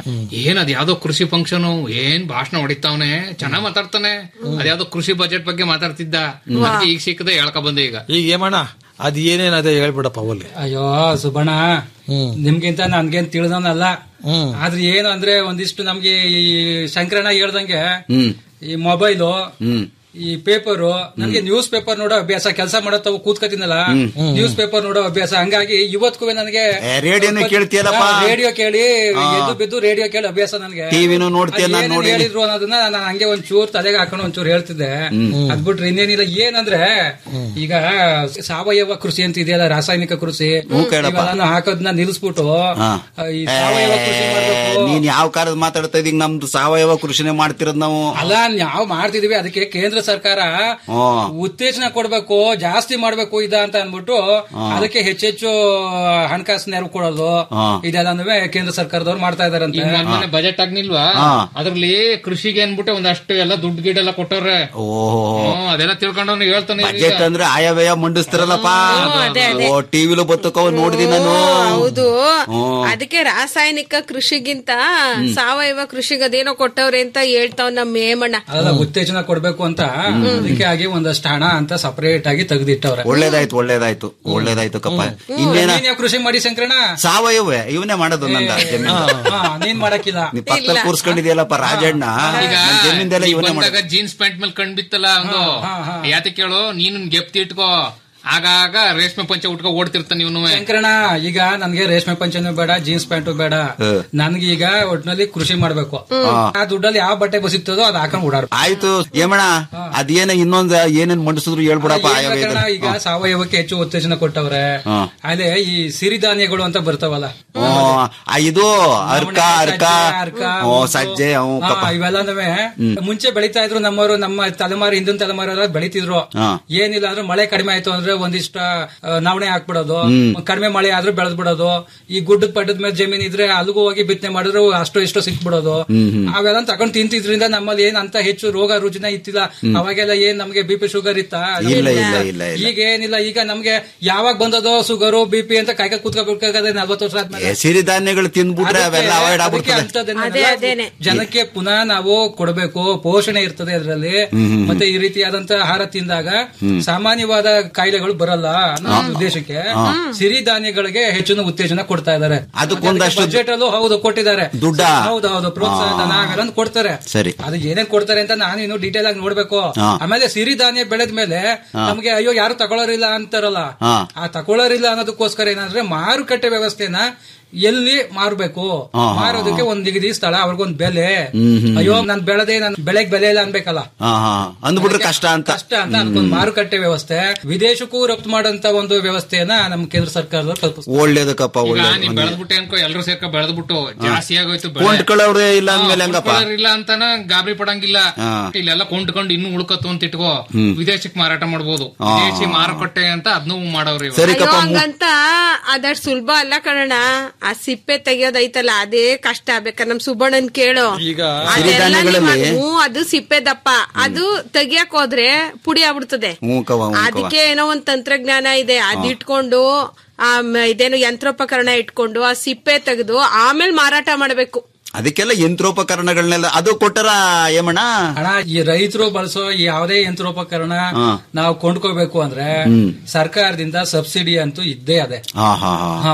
ಏನ್ ಅದ್ ಯಾವ್ದೋ ಕೃಷಿ ಫಂಕ್ಷನ್ ಏನ್ ಭಾಷಣ ಹೊಡಿತಾವನೆ ಚೆನ್ನಾಗ್ ಮಾತಾಡ್ತಾನೆ ಅದ್ಯಾವ್ದೋ ಕೃಷಿ ಬಜೆಟ್ ಬಗ್ಗೆ ಮಾತಾಡ್ತಿದ್ದ ಅದಕ್ಕೆ ಈಗ ಸಿಕ್ಕದೆ ಹೇಳ್ಕೊ ಬಂದೆ ಈಗ ಈಗ ಏಮಣ್ಣ ಅದ್ ಏನೇನ್ ಅದೇ ಹೇಳ್ಬಿಡಪ್ಪ ಅವಲ್ಲಿ ಅಯ್ಯೋ ಸುಬಣ್ಣ ನಿಮ್ಗಿಂತ ನನ್ಗೇನ್ ತಿಳಿದವನಲ್ಲ ಆದ್ರೆ ಏನು ಅಂದ್ರೆ ಒಂದಿಷ್ಟು ನಮ್ಗೆ ಈ ಶಂಕರಣ್ಣ ಹೇಳ್ದಂಗೆ ಹ್ಮ್ ಈ ಮೊಬೈಲು ಹ್ಮ್ ಈ ಪೇಪರು ನನಗೆ ನ್ಯೂಸ್ ಪೇಪರ್ ನೋಡೋ ಅಭ್ಯಾಸ ಕೆಲಸ ಮಾಡತ್ತವು ಕೂತ್ಕತಿನಲ್ಲ ನ್ಯೂಸ್ ಪೇಪರ್ ನೋಡೋ ಅಭ್ಯಾಸ ಹಂಗಾಗಿ ಇವತ್ಗೂ ನನಗೆ ಏ, ರೇಡಿಯೋನು ಕೇಳ್ತೀಯಲ್ಲಪ್ಪ? ರೇಡಿಯೋ ಕೇಳಿ ಎದ್ದು ಬಿದ್ದು ರೇಡಿಯೋ ಕೇಳಿ ಅಭ್ಯಾಸ ನನಗೆ ಟಿವಿನೂ ನೋಡ್ತೀಯ ಅದ್ ನಾನ್ ಏನೇನ್ ನೋಡಿ ಹೇಳಿದ್ರು ಅನ್ನೋದನ್ನ ನಾನು ಹಂಗೆ ಒಂದ್ ಚೂರ್ ತಲೆಗೆ ಹಾಕೊಂಡು ಒಂಚೂರು ಹೇಳ್ತಿದ್ದೆ ಅದ್ ಬಿಟ್ರೆ ಇನ್ನೇನಿಲ್ಲ ಏನಂದ್ರೆ ಈಗ ಸಾವಯವ ಕೃಷಿ ಅಂತ ಇದೆಯಲ್ಲ ರಾಸಾಯನಿಕ ಕೃಷಿ ಹ್ಞೂ ಕೇಳಪ್ಪ. ಇವೆಲ್ಲನೂ ಹಾಕೋದನ್ನ ನಿಲ್ಲಿಸ್ಬಿಟ್ಟು ಹಾ. ಈ ಸಾವಯವ ಕೃಷಿ ಮಾಡ್ಬೇಕು ನೀನ್ ಯಾವ ಕಾಲದ ಮಾತಾಡ್ತಾ ಇದೀಗ ನಮ್ದು ಸಾವಯವ ಕೃಷಿನೇ ಮಾಡ್ತಿರೋದ್ ನಾವು ಅಲ್ಲ ನಾವು ಮಾಡ್ತಿದೀವಿ ಅದಕ್ಕೆ ಕೇಂದ್ರ ಸರ್ಕಾರ ಹ್ಮ್. ಉತ್ತೇಜನ ಕೊಡ್ಬೇಕು ಜಾಸ್ತಿ ಮಾಡ್ಬೇಕು ಇದ ಅಂತ ಅನ್ಬಿಟ್ಟು ಅದಕ್ಕೆ ಹೆಚ್ಚೆಚ್ಚು ಹಣಕಾಸು ನೆರವು ಕೊಡೋದು ಹಾ. ಇದೆಲ್ಲನೂ ಕೇಂದ್ರ ಸರ್ಕಾರದವ್ರು ಮಾಡ್ತಾ ಇದಾರಂತೆ ಈಗ ಮೊನ್ನೆ ಬಜೆಟ್ ಆಗ್ನಿಲ್ವಾ ಹಾ. ಅದ್ರಲ್ಲಿ ಕೃಷಿಗೆ ಅನ್ಬಿಟ್ಟು ಒಂದಷ್ಟು ಎಲ್ಲ ದುಡ್ಡು ಗಿಡೆಲ್ಲ ಕೊಟ್ಟವ್ರೆ ಓಹೋ ಹ್ಮ್, ಅದೆಲ್ಲ ತಿಳ್ಕೊಂಡವ್ನು ಹೇಳ್ತಾನೆ ಈಗ. ಬಜೆಟ್ ಅಂದ್ರೆ ಆಯವ್ಯಯ ಮಂಡಿಸ್ತಾರಲ್ಲಪ್ಪ ಅದೇ, ಅದೇ. ಓ ಟಿವಿಲು ಬತ್ತಕೋ ನೋಡಿದಿ ನಾನು ಹೌದು ಹ್ಮ್. ಅದಕ್ಕೆ ರಾಸಾಯನಿಕ ಕೃಷಿಗಿಂತ ಸಾವಯವ ಕೃಷಿಗೆ ಅದೇನೋ ಕೊಟ್ಟವ್ರೆ ಅಂತ ಹೇಳ್ತಾವ್ ನಮ್ಮ ಹೇಮಣ್ಣ ಅದೆಲ್ಲ ಉತ್ತೇಜನ ಕೊಡ್ಬೇಕು ಅಂತ ಅದಕ್ಕೆ ಆಗಿ ಒಂದಷ್ಟು ಹಣ ಅಂತ ಸಪರೇಟ್ ಆಗಿ ತೆಗೆದಿಟ್ಟವ್ರೆ ಒಳ್ಳೇದಾಯ್ತು ಒಳ್ಳೇದಾಯ್ತು ಒಳ್ಳೇದಾಯ್ತು ಕಪ್ಪ ಇನ್ನೇನ ನೀನ್ ಯಾವ ಕೃಷಿ ಮಾಡಿ ಶಂಕರಣ್ಣ ಸಾವಯವ ಇವನೇ ಮಾಡೋದು ನಂದ ಜಮೀನು ಹಾ, ನೀನ್ ಮಾಡಕ್ಕಿಲ್ಲ ನೀ ಪಕ್ಕದಲ್ಲಿ ಕೂರ್ಸ್ಕೊಂಡಿದ್ಯಲ್ಲಪ್ಪ ರಾಜಣ್ಣ ಈಗ ನನ್ ಜಮೀನ್ದೆಲ್ಲ ನೀ ಇವನೇ ಬಂದಾಗ ಮಾಡೋದು ಜೀನ್ಸ್ ಪ್ಯಾಂಟ್ ಮೇಲೆ ಕಂಡ್ ಬಿತ್ತಲ್ಲ ಒಂದು ಯಾತಿ ಕೇಳು ನೀನು ಗೆಪ್ತಿ ಇಟ್ಕೋ ಆಗಾಗ ರೇಷ್ಮೆ ಪಂಚೆ ಉಟ್ಕೋ ಓಡ್ತಿರ್ತಾನೆ ಇವನು ಶಂಕರಣ್ಣ ಈಗ ನನ್ಗೆ ರೇಷ್ಮೆ ಪಂಚನೂ ಬೇಡ ಜೀನ್ಸ್ ಪ್ಯಾಂಟು ಬೇಡ ಹ. ನನ್ಗೆ ಈಗ ಒಟ್ನಲ್ಲಿ ಕೃಷಿ ಮಾಡ್ಬೇಕು ಆ ದುಡ್ಡಲ್ಲಿ ಯಾವ ಬಟ್ಟೆ ಬಸಿಗ್ತದೋ ಅದ್ ಹಾಕೊಂಡ್ ಓಡಾಡ್ಬೇಕು ಆಯ್ತು ಏಮಣ ಅದೇನ ಇನ್ನೊಂದ್ ಏನೇನ್ ಮಂಡಿಸಿದ್ರು ಹೇಳ್ಬಿಡಪ್ಪ ಏನ್ ಆಯವ್ಯಯ ಬೇಕಣ್ಣ, ಈಗ ಸಾವಯವಕ್ಕೆ ಹೆಚ್ಚು ಉತ್ತೇಜನ ಕೊಟ್ಟವ್ರೆ ಹಾ. ಅದೇ ಈ ಸಿರಿಧಾನ್ಯಗಳು ಅಂತ ಬರ್ತಾವಲ್ಲ ಹ್ಮ್. ಆ, ಇದು ಅರ್ಕ ಅರ್ಕ ಸಜ್ಜೆ, ಅರ್ಕ, ಓ ಮುತ್ತು. ಸಜ್ಜೆ ಹ್ಞೂ ಹಾ, ಕಪ್ಪ ಇವೆಲ್ಲನೂ ಮುಂಚೆ ಬೆಳಿತಾ ಇದ್ರು ನಮ್ಮವರು ನಮ್ಮ ತಲೆಮಾರು ಹಿಂದಿನ ತಲೆಮಾರು ಬೆಳಿತಿದ್ರು ಹಾ. ಏನಿಲ್ಲ ಅಂದ್ರೆ ಮಳೆ ಕಡಿಮೆ ಆಯ್ತು ಅಂದ್ರೆ ಒಂದಿಷ್ಟ ಆ, ನವಣೆ ಹಾಕ್ಬಿಡೋದು ಹ್ಮ್. ಕಡಿಮೆ ಮಳೆ ಆದ್ರೂ ಬೆಳೆದ್ ಬಿಡೋದು ಈ ಗುಡ್ಡದ ಪಡ್ಡದ ಮೇಲೆ ಜಮೀನ್ ಇದ್ರೆ ಅಲ್ಲಿಗೂ ಹೋಗಿ ಬಿತ್ತನೆ ಮಾಡಿದ್ರು ಅಷ್ಟು ಇಷ್ಟು ಸಿಕ್ಬಿಡೋದು ಹ್ಮ್, ಹ್ಮ್. ಅವೆಲ್ಲ ತಗೊಂಡ್ ತಿಂತಿದ್ರಿಂದ ನಮ್ಮಲ್ಲಿ ಏನ್ ಅಂತ ಹೆಚ್ಚು ರೋಗ ರುಜಿನ ಇತ್ತಿಲ್ಲ ಅವಾಗೆಲ್ಲ ಏನ್ ನಮ್ಗೆ ಬಿ ಪಿ ಶುಗರ್ ಇತ್ತ ಇಲ್ಲ, ಇಲ್ಲ, ಇಲ್ಲ, ಇಲ್ಲ. ಈಗ ಏನಿಲ್ಲ ಈಗ ನಮ್ಗೆ ಯಾವಾಗ ಬಂದದೋ ಶುಗರು ಬಿ ಪಿ ಅಂತ ಕಾಯ್ಕ ಕೂತ್ಕೋಬೇಕಾಗದೆ ನಲ್ವತ್ತು ವರ್ಷ ಆದ್ಮೇಲೆ ಏ, ಸಿರಿಧಾನ್ಯಗಳು ತಿಂದ್ಬಿಟ್ರೆ ಅವೆಲ್ಲ ಅವಾಯ್ಡ್ ಅದಕ್ಕೆ ಆಗ್ಬಿಡ್ತದೆ ಅಂಥದ್ದನ್ನೆಲ್ಲ ಅದೇ, ಅದೇನೆ. ಜನಕ್ಕೆ ಪುನಃ ನಾವು ಕೊಡಬೇಕು ಪೋಷಣೆ ಇರ್ತದೆ ಅದರಲ್ಲಿ ಮತ್ತೆ ಈ ರೀತಿಯಾದಂತಹ ಆಹಾರ ತಿಂದಾಗ ಸಾಮಾನ್ಯವಾದ ಕಾಯಿಲೆಗಳು ಬರಲ್ಲ ಅನ್ನೋ ಉದ್ದೇಶಕ್ಕೆ ಸಿರಿಧಾನ್ಯಗಳಿಗೆ ಹೆಚ್ಚಿನ ಉತ್ತೇಜನ ಕೊಡ್ತಾ ಇದ್ದಾರೆ ಅದಕ್ಕೊಂದಷ್ಟು ಬಜೆಟ್ ಅಲ್ಲೂ ಹೌದು ಕೊಟ್ಟಿದ್ದಾರೆ ದುಡ್ಡ? ಹೌದು ಹೌದು ಪ್ರೋತ್ಸಾಹ ಧನ ಅವೆಲ್ಲ ಕೊಡ್ತಾರೆ ಸರಿ ಅದು ಏನೇನ್ ಕೊಡ್ತಾರೆ ಅಂತ ನಾನು ಇನ್ನು ಡೀಟೇಲ್ ಆಗಿ ನೋಡ್ಬೇಕು ಹಾ. ಆಮೇಲೆ ಸಿರಿಧಾನ್ಯ ಬೆಳೆದ ಮೇಲೆ ನಮ್ಗೆ ಅಯ್ಯೋ ಯಾರು ತಗೊಳ್ಳೋರಿಲ್ಲ ಅಂತಾರಲ್ಲ ಹಾ. ಆ ತಗೊಳ್ಳೋರಿಲ್ಲ ಅನ್ನೋದಕ್ಕೋಸ್ಕರ ಏನಂದ್ರೆ ಮಾರುಕಟ್ಟೆ ವ್ಯವಸ್ಥೆನ ಎಲ್ಲಿ ಮಾರಬೇಕು ಹಾ, ಹಾ, ಮಾರೋದಕ್ಕೆ ಒಂದ್ ನಿಗದಿ ಸ್ಥಳ ಅವ್ರಿಗೊಂದ್ ಬೆಲೆ ಹ್ಮ್, ಹ್ಮ್, ಅಯ್ಯೋ ನನ್ ಬೆಳೆದೆ ನನ್ ಬೆಳೆಗ್ ಬೆಲೆ ಇಲ್ಲ ಅನ್ಬೇಕಲ್ಲ ಹಾ ಹಾ ಅಂದ್ಬಿಟ್ರೆ ಕಷ್ಟ ಅಂತ ಕಷ್ಟ ಅಂತ ಅದಕ್ಕೊಂದು ಮಾರುಕಟ್ಟೆ ವ್ಯವಸ್ಥೆ ವಿದೇಶಕ್ಕೂ ರಫ್ತು ಮಾಡೋಂತ ಒಂದು ವ್ಯವಸ್ಥೆಯನ್ನ ನಮ್ಮ ಕೇಂದ್ರ ಸರ್ಕಾರದವ್ರು ಕಲ್ಪಿಸ್ತಾರೆ ಒಳ್ಳೇದಕ್ಕಪ್ಪ ಈಗ ಒಳ್ಳೇದು ನೀ ಬೆಳೆದ್ಬಿಟ್ಟೆ ಅನ್ಕೋ ಎಲ್ರು ಸೇರ್ಕ ಬೆಳೆದ್ಬಿಟ್ಟು ಜಾಸ್ತಿ ಆಗೋಯ್ತು ಬೆಳೆ. ಕೊಂಡ್ಕೊಳ್ಳೋರೇ ಇಲ್ಲ ಅಂದ್ಮೇಲೆ ಹಾ, ಹೆಂಗಪ್ಪ ಕೊಂಡ್ಕೊಳ್ಳೋರು ಇಲ್ಲ ಅಂತಾನ ಗಾಬರಿ ಪಡಂಗಿಲ್ಲ ಹಾ. ಇಲ್ಲೆಲ್ಲ ಕೊಂಡ್ಕೊಂಡು ಇನ್ನು ಉಳ್ಕತ್ತು ಅಂತ ಇಟ್ಕೋ ಹ್ಮ್. ವಿದೇಶಕ್ಕೆ ಮಾರಾಟ ಮಾಡ್ಬೋದು ಹಾ. ವಿದೇಶಿ ಮಾರುಕಟ್ಟೆ ಅಂತ ಅದನ್ನೂ ಮಾಡವ್ರಿ ಇವಾಗ. ಸರಿ ಅಯ್ಯೋ ಕಪ್ಪ ಮು- ಹಂಗಂತ ಅದಷ್ಟು ಸುಲಭ ಅಲ್ಲ ಕಣಣ್ಣ ಆ ಸಿಪ್ಪೆ ತೆಗಿಯೋದೈತಲ್ಲ ಅದೇ ಕಷ್ಟ ಬೇಕಾ ನಮ್ ಸುಬ್ಬಣ್ಣನ್ ಕೇಳು ಈಗ ಅದೆಲ್ಲ ಸಿರಿಧಾನ್ಯಗಳಲ್ಲಿ- ನಿಮ್ಮ- ಹ್ಞೂ ಅದು ಸಿಪ್ಪೆ ದಪ್ಪ ಅದು ತೆಗಿಯಕ್ ಹೋದ್ರೆ ಪುಡಿ ಆಗ್ಬಿಡ್ತದೆ ಹ್ಞೂ ಕವ ಹ್ಞೂ ಕವ ಅದಕ್ಕೆ ಏನೋ ಒಂದ್ ತಂತ್ರಜ್ಞಾನ ಇದೆ ಅದಿಟ್ಕೊಂಡು ಆ ಮ- ಇದೇನು ಯಂತ್ರೋಪಕರಣ ಇಟ್ಕೊಂಡು ಆ ಸಿಪ್ಪೆ ತೆಗೆದು ಆಮೇಲೆ ಮಾರಾಟ ಮಾಡ್ಬೇಕು ಅದಕ್ಕೆಲ್ಲ ಯಂತ್ರೋಪಕರಣಗಳನ್ನೆಲ್ಲ ಅದು ಕೊಟ್ಟರ ಏಮಣ್ಣ ಹಣ ಈ ರೈತರು ಬಳಸೋ ಈ ಯಾವುದೇ ಯಂತ್ರೋಪಕರಣ ಹಾ. ನಾವು ಕೊಂಡ್ಕೋಬೇಕು ಅಂದ್ರೆ ಹ್ಮ್. ಸರ್ಕಾರದಿಂದ ಸಬ್ಸಿಡಿ ಅಂತೂ ಇದ್ದೇ ಅದೇ ಹಾ ಹಾ ಹಾ ಹಾ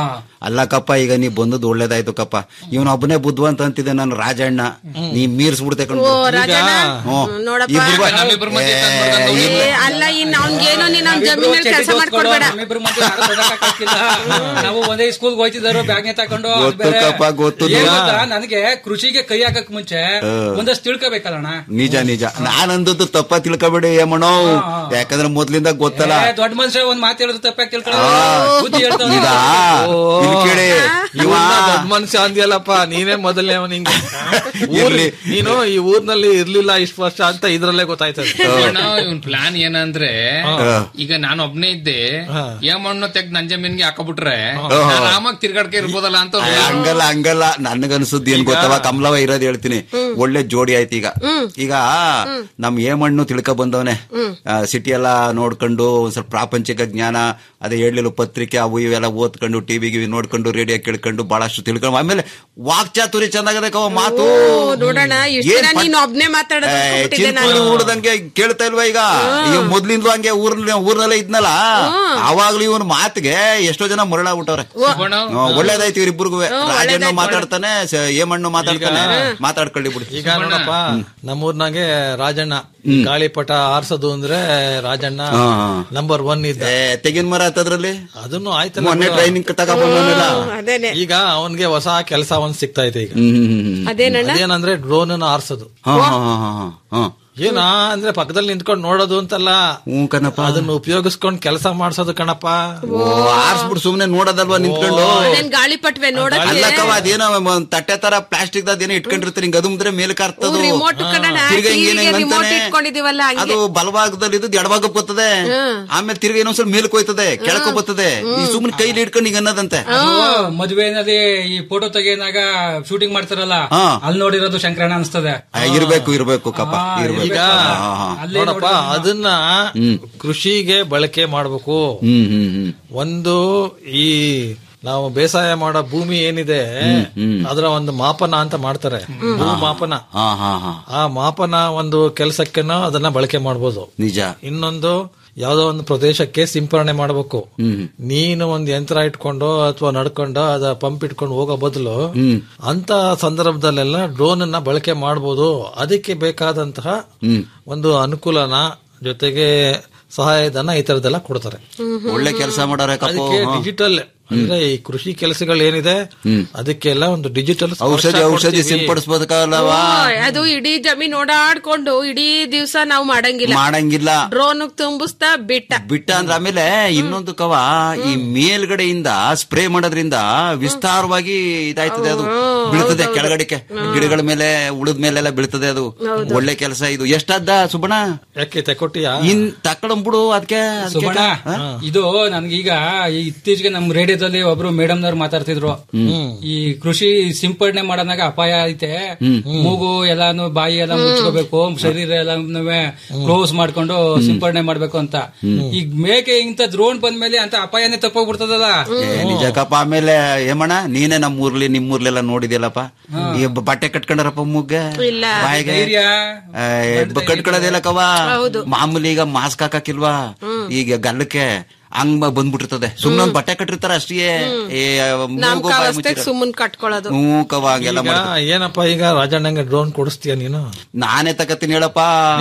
ಅಲ್ಲಕ್ಕಪ್ಪ ಈಗ ನೀ ಬಂದದ್ದು ಒಳ್ಳೇದಾಯ್ತು ಕಪ್ಪ ಇವನ್ ಒಬ್ಬನೇ ಬುದ್ಧಿವಂತ ಅಂತಿದ್ದೆ ನಾನು ರಾಜಣ್ಣ ನೀ ಮೀರ್ಸ್ಬಿಡ್ತೆ ಕಣೋ. ಓ ರಾಜಣ್ಣ ಹ್ಮ್. ನೋಡಪ್ಪ ಇಬ್ರು ಬಾ- ನಮ್ಮಿಬ್ರ ಮಧ್ಯೆ ತಂದ್ ಏ, ಬಿಡ್ದಂಗ್ ಇಲ್ಲ. ಏ, ಅಲ್ಲ ಇನ್ ಅವ್ನ್ಗೇನೋ ನೀನ್ ಅವ್ನ ಜಮೀನಲ್ಲಿ ಕೆಲಸ ಮಾಡ್ಕೊಡ್ಬೇಡ ನಮ್ಮಿಬ್ರು ಮಧ್ಯೆ ಯಾರು ದೊಡ್ಡಕ್ಕಾಗ್ತಿಲ್ಲ. ನಾವು ಒಂದೇ ಸ್ಕೂಲ್ ಹೋಯ್ತಿದ್ದಾರೋ ಬ್ಯಾಗ್ನೆ ತಕೊಂಡು ಅದ್ ಗೊತ್ತು ಬೇರೆ. ಕಪ್ಪ, ಗೊತ್ತು ಏನ್ ನೀವ. ಗೊತ್ತಾ, ನನಗೆ ಕೃಷಿಗೆ ಕೈ ಹಾಕಕ್ ಮುಂಚೆ ಹ್ಮ್. ಒಂದಷ್ಟು ತಿಳ್ಕೊಬೇಕಲ್ಲಣ್ಣ ನಿಜ ನಿಜ ನಾನಂದದ್ದು ತಪ್ಪ ತಿಳ್ಕೊಬೇಡಿ ಏಮಣ್ಣೋ ಯಾಕಂದ್ರೆ ಮೊದ್ಲಿಂದ ಗೊತ್ತಲ್ಲ ಏ, ದೊಡ್ಡ ಮನುಷ್ಯ ಒಂದ್ ಮಾತು ಹೇಳಿದ್ರು ತಪ್ಪಾಗಿ ತಿಳ್ಕೊಳ್ಳೋ ಬುದ್ಧಿ ಹೇಳ್ತಾವ್ನೆ. ಇದಾ ಇಲ್ಲಿ ಕೇಳಿ ಇವ ಇವ್ನ ದೊಡ್ಡ ಮನುಷ್ಯ ಅಂದ್ಯಲ್ಲಪ್ಪ ನೀನೇ ಮೊದಲನೇ ನಿಂಗೆ ಇರ್ಲಿ. ನೀನು ಈ ಊರ್ನಲ್ಲಿ ಇರ್ಲಿಲ್ಲ ಇಷ್ಟು ವರ್ಷ ಅಂತ ಇದ್ರಲ್ಲೇ ಗೊತ್ತಾಯ್ತದೆ ಇವನ್ ಪ್ಲಾನ್ ಏನಂದ್ರೆ ಹಾ. ಈಗ ನಾನು ಒಬ್ನೇ ಇದ್ದೆ ಏಮಣ್ಣು ತೆಗ್ದು ನನ್ ಜಮೀನ್ಗೆ ಹಾಕಬಿಟ್ರೆ ಓಹೋ. ಆರಾಮಾಗಿ ತಿರ್ಗಾಡ್ಕೆ ಇರ್ಬೋದಲ್ಲ ಅಂತ ಏ, ಹಂಗಲ್ಲ ಹಂಗಲ್ಲ ನನ್ಗನ್ಸುದ್ ಏನ್ ಗೊತ್ತವ ಕಮಲವ ಇರೋದ್ ಹೇಳ್ತೀನಿ ಒಳ್ಳೆ ಜೋಡಿ ಆಯ್ತು ಈಗ ಈಗ ನಮ್ ಏಮಣ್ಣು ತಿಳ್ಕ ಬಂದವನೆ ಸಿಟಿ ಎಲ್ಲ ನೋಡ್ಕೊಂಡು ಒಂದ್ ಸ್ವಲ್ಪ ಪ್ರಾಪಂಚಿಕ ಜ್ಞಾನ ಅದೇ ಹೇಳಲಿಲ್ಲ ಪತ್ರಿಕೆ ಅವು ಇವೆಲ್ಲ ಓದ್ಕೊಂಡು ಟಿವಿ ಗಿವಿ ನೋಡ್ಕೊಂಡು ರೇಡಿಯೋ ಕೇಳ್ಕೊಂಡು ಬಹಳಷ್ಟು ತಿಳ್ಕೊಂಡು ಆಮೇಲೆ ವಾಕ್ಚಾತುರಿ ಚಂದಾಗದೆ ಕವ ಮಾತು ಓ, ನೋಡೋಣ ಇಷ್ಟ ಏನ್ ಪಟ್- ನೀನ್ ಒಬ್ನೇ ಮಾತಾಡೋದು ಏ, ಅನ್ಕೊಂಡ್ಬಿಟ್ಟಿದ್ದೆ ಚಿನ್ಕುಳಿ ನಾನು ಊಡ್ದಂಗೆ ಕೇಳ್ತಾ ಇಲ್ವಾ ಈಗ ಈಗ ಮೊದ್ಲಿಂದಲೂ ಹಂಗೆ ಊರ್ನಲ್ಲಿ ಊರ್ನಲ್ಲೇ ಇದ್ನಲ್ಲ ಅವಾಗ್ಲೂ ಇವನ್ ಮಾತಿಗೆ ಎಷ್ಟೋ ಜನ ಮರಳಾಗ್ಬಿಟ್ಟವ್ರೆ ಹ್ಮ್, ಒಳ್ಳೇದಾಯ್ತು ಇವ್ರಿಬ್ರಿಗೂ ರಾಜಣ್ಣ ಮಾತಾಡ್ತಾನೆ ಸ- ಏಮಣ್ಣು ಮಾತಾಡ್ತಾನೆ ಮಾತಾಡ್ಕೊಳ್ಳಿ ಬಿಡಿ ಈಗ ನೋಡಪ್ಪ ನಮ್ಮೂರ್ನಾಗೆ ರಾಜಣ್ಣ ಈ ಗಾಳಿಪಟ ಆರ್ಸೋದು ಅಂದ್ರೆ ರಾಜಣ್ಣ ಹಾ, ಹಾ. ನಂಬರ್ ಒನ್ ಇದ್ದ ಏ, ತೆಂಗಿನ ಮರ ಹತ್ತದ್ರಲ್ಲಿ ಅದನ್ನು ಆಯ್ತಲ್ಲ ಮೊನ್ನೆ ಬಿಡು. ಟ್ರೈನಿಂಗ್ ತಗೊಂಡ್ಬಂದವನೆಲ್ಲ ಅದೇನೆ ಈಗ ಅವನ್ಗೆ ಹೊಸ ಕೆಲಸ ಒಂದ್ ಸಿಗ್ತಾ ಇದೆ ಈಗ ಹ್ಮ್ ಹ್ಮ್ ಹ್ಮ್ ಅದೇನಣ್ಣ ಅದೇನಂದ್ರೆ ಡ್ರೋನ್ ಆರ್ಸೋದು ಹಾ ಹಾ ಹಾ ಹಾ ಹಾ ಹಾ ಏನ ಅಂದ್ರೆ ಪಕ್ಕದಲ್ಲಿ ನಿಂತ್ಕೊಂಡು ನೋಡೋದು ಅಂತಲ್ಲ ಹ್ಞೂ ಕಣಪ್ಪ ಅದನ್ನ ಉಪಯೋಗಿಸ್ಕೊಂಡ್ ಕೆಲಸ ಮಾಡ್ಸೋದು ಕಣಪ್ಪ ಓ ಆರ್ಸ್ಬಿಟ್ಟು ಸುಮ್ನೆ ನೋಡೋದಲ್ವಾ ನಿಂತ್ಕೊಂಡು ಅದೇನ್ ಗಾಳಿಪಟ್ವೆ ನೋಡಕ್ಕೆ ಅಲ್ಲಕ್ಕವ ಅದೇನೋ ಒಂದ್ ತಟ್ಟೆ ತರ ಪ್ಲಾಸ್ಟಿಕ್ ಅದೇನೋ ಇಟ್ಕೊಂಡಿರ್ತಾರೆ ಹಿಂಗ್ ಅದುಮ್ದ್ರೆ ಮೇಲೆ ಕಾರ್ತದು ರಿಮೋಟ್ ಕಣ ತಿರ್ಗಾ ಹಿಂಗ್ ಏನ್ ಹಿಂಗ್ ರಿಮೋಟ್ ಅಂತಾನೆ. ಇಟ್ಕೊಂಡಿದೀವಲ್ಲ ಅದು ಹಂಗೆ ಬಲಭಾಗದಲ್ಲಿ ಇದ್ದು ಎಡಭಾಗಕ್ಕೆ ಬರ್ತದೆ ಆಮೇಲೆ ತಿರ್ಗಿ ಇನ್ನೊಂದ್ಸಲ ಮೇಲಕ್ಕೆ ಹೋಯ್ತದೆ ಕೆಳಕ್ಕೆ ಬರ್ತದೆ ಈ ಸುಮ್ನೆ ಕೈಲಿ ಇಟ್ಕೊಂಡು ಹಿಂಗ್ ಅನ್ನೋದಂತೆ ಅದು ಮದುವೆನಲ್ಲಿ ಈ ಫೋಟೋ ತೆಗಿಯೋನಾಗ ಶೂಟಿಂಗ್ ಮಾಡ್ತಾರಲ್ಲ ಹಾ. ಅಲ್ಲಿ ನೋಡಿರೋದು ಶಂಕರಣ್ಣ ಅನ್ಸ್ತದೆ ಆ, ಇರ್ಬೇಕು ಇರ್ಬೇಕು ಕಪ್ಪ ಇರ್ಬೇಕು ಈಗ ಹಾ, ಹಾ, ಹಾ. ಅಲ್ಲೇ ನೋಡಪ್ಪ ಅದನ್ನ ಕೃಷಿಗೆ ಬಳಕೆ ಮಾಡ್ಬೇಕು ಹ್ಮ್ ಹ್ಮ್ ಹ್ಮ್ ಒಂದು ಈ ನಾವು ಬೇಸಾಯ ಮಾಡೋ ಭೂಮಿ ಏನಿದೆ ಅದರ ಒಂದು ಮಾಪನ ಅಂತ ಮಾಡ್ತಾರೆ ಭೂ ಮಾಪನ ಹಾ ಹಾ ಹಾ ಆ ಮಾಪನ ಒಂದು ಕೆಲಸಕ್ಕೆನೋ ಅದನ್ನ ಬಳಕೆ ಮಾಡ್ಬೋದು ನಿಜ ಇನ್ನೊಂದು ಯಾವ್ದೋ ಒಂದು ಪ್ರದೇಶಕ್ಕೆ ಸಿಂಪರಣೆ ಮಾಡಬೇಕು ಹ್ಮ್ ನೀನು ಒಂದು ಯಂತ್ರ ಇಟ್ಕೊಂಡು ಅಥವಾ ನಡ್ಕೊಂಡು ಅದ ಪಂಪ್ ಇಟ್ಕೊಂಡು ಹೋಗೋ ಬದಲು ಹ್ಮ್ ಅಂತ ಸಂದರ್ಭದಲ್ಲೆಲ್ಲ ಡ್ರೋನ್ ಅನ್ನ ಬಳಕೆ ಮಾಡಬಹುದು ಅದಕ್ಕೆ ಬೇಕಾದಂತಹ ಹ್ಮ್ ಒಂದು ಅನುಕೂಲನ ಜೊತೆಗೆ ಸಹಾಯಧನ ಈ ತರದೆಲ್ಲ ಕೊಡ್ತಾರೆ ಒಳ್ಳೆ ಕೆಲಸ ಮಾಡೋರೆ ಕಪ್ಪ ಅದಕ್ಕೆ ಡಿಜಿಟಲ್ ಅಂದ್ರೆ ಈ ಕೃಷಿ ಕೆಲಸಗಳು ಏನಿದೆ ಅದಕ್ಕೆಲ್ಲ ಒಂದು ಡಿಜಿಟಲ್ ಔಷಧಿ ಔಷಧಿ ಸಿಂಪಡಿಸ್ಬೋದಕ್ಕಲ್ಲವಾ ಅದು ಇಡೀ ಜಮೀನ್ ಓಡಾಡ್ಕೊಂಡು ಇಡೀ ದಿವ್ಸ ನಾವು ಮಾಡಂಗಿಲ್ಲ ಮಾಡಂಗಿಲ್ಲ ಡ್ರೋನ್ ತುಂಬಿಸ್ತಾ ಬಿಟ್ಟ ಬಿಟ್ಟ ಅಂದ್ರೆ ಆಮೇಲೆ ಇನ್ನೊಂದು ಕವ ಈ ಮೇಲ್ಗಡೆಯಿಂದ ಸ್ಪ್ರೇ ಮಾಡೋದ್ರಿಂದ ವಿಸ್ತಾರವಾಗಿ ಇದಾಯ್ತದೆ ಅದು ಬೀಳ್ತದೆ ಕೆಳಗಡೆಗೆ ಗಿಡಗಳ ಮೇಲೆ ಉಳಿದ ಮೇಲೆಲ್ಲ ಬೀಳ್ತದೆ ಅದು ಒಳ್ಳೆ ಕೆಲಸ ಇದು ಎಷ್ಟಾದ ಸುಬ್ಬಣ್ಣ ಯಾಕೆ ತೆಕೊಟ್ಟಿಯ ಇನ್ ತಕೊಂಡ್ಬಿಡು ಅದಕ್ಕೆ ಸುಬಣ ಇದು ನನ್ಗೀಗ ಈ ಇತ್ತೀಚೆಗೆ ನಮ್ ರೇಡಿಯೋದಲ್ಲಿ ಒಬ್ರು ಮೇಡಮ್ ನವ್ರು ಮಾತಾಡ್ತಿದ್ರು ಈ ಕೃಷಿ ಸಿಂಪಡಣೆ ಮಾಡೋದಾಗ ಅಪಾಯ ಐತೆ ಮೂಗು ಎಲ್ಲಾನು ಬಾಯಿ ಎಲ್ಲ ಮುಚ್ಕೋಬೇಕು ಶರೀರ ಎಲ್ಲಾನು ಕ್ಲೋಸ್ ಮಾಡ್ಕೊಂಡು ಸಿಂಪಡಣೆ ಮಾಡ್ಬೇಕು ಅಂತ ಈಗ ಮೇಕೆ ಇಂತ ದ್ರೋಣ್ ಬಂದ್ಮೇಲೆ ಅಂತ ಅಪಾಯನೇ ತಪ್ಪೋಗ್ಬಿಡ್ತದಲ್ಲ ಏ, ನಿಜಕ್ಕಪ್ಪ ಆಮೇಲೆ ಏಮಣ್ಣ ನೀನೇ ನಮ್ಮ ಊರ್ಲಿ ನಿಮ್ ಊರ್ಲೆಲ್ಲ ನೋಡಿದ್ಯಲ್ಲಪ್ಪ ಈ ಬ- ಬಟ್ಟೆ ಕಟ್ಕೊಂಡಾರಪ್ಪ ಮುಗ್ಗೆ ಇಲ್ಲ ಬಾಯಿಗೆ ಧೈರ್ಯ ಏ, ಬ- ಕಟ್ಕೊಳ್ಳೋದಿಲ್ಲ ಕವ ಮಾಮೂಲಿ ಈಗ ಮಾಸ್ಕ್ ಹಾಕಕ್ಕಿಲ್ವಾ ಈಗ ಗಲ್ಲಕ್ಕೆ ಹಂಗ್ ಬ- ಬಂದ್ಬಿಟ್ಟಿರ್ತದೆ ಸುಮ್ನೆ ಒಂದ್ ಬಟ್ಟೆ ಕಟ್ಟಿರ್ತಾರ ಅಷ್ಟೇ ಏ, ನಮ್ ಮೂಗು ಬಾಯಿ ಕಾವಷ್ಟೇ ಮುಚ್ಚಿರ- ಸುಮ್ಮನ್ ಕಟ್ಕೊಳ್ಳೋದು ಹ್ಞೂ ಕವ ಹಂಗೆಲ್ಲ ಈಗ ಮಾಡ್ತಾರೆ. ಏನಪ್ಪ ಈಗ ರಾಜಣ್ಣಂಗೆ ಡ್ರೋನ್ ಕೊಡಿಸ್ತೀಯ ನೀನು ನಾನೇ ತಗತೀನಿ ಹೇಳಪ್ಪ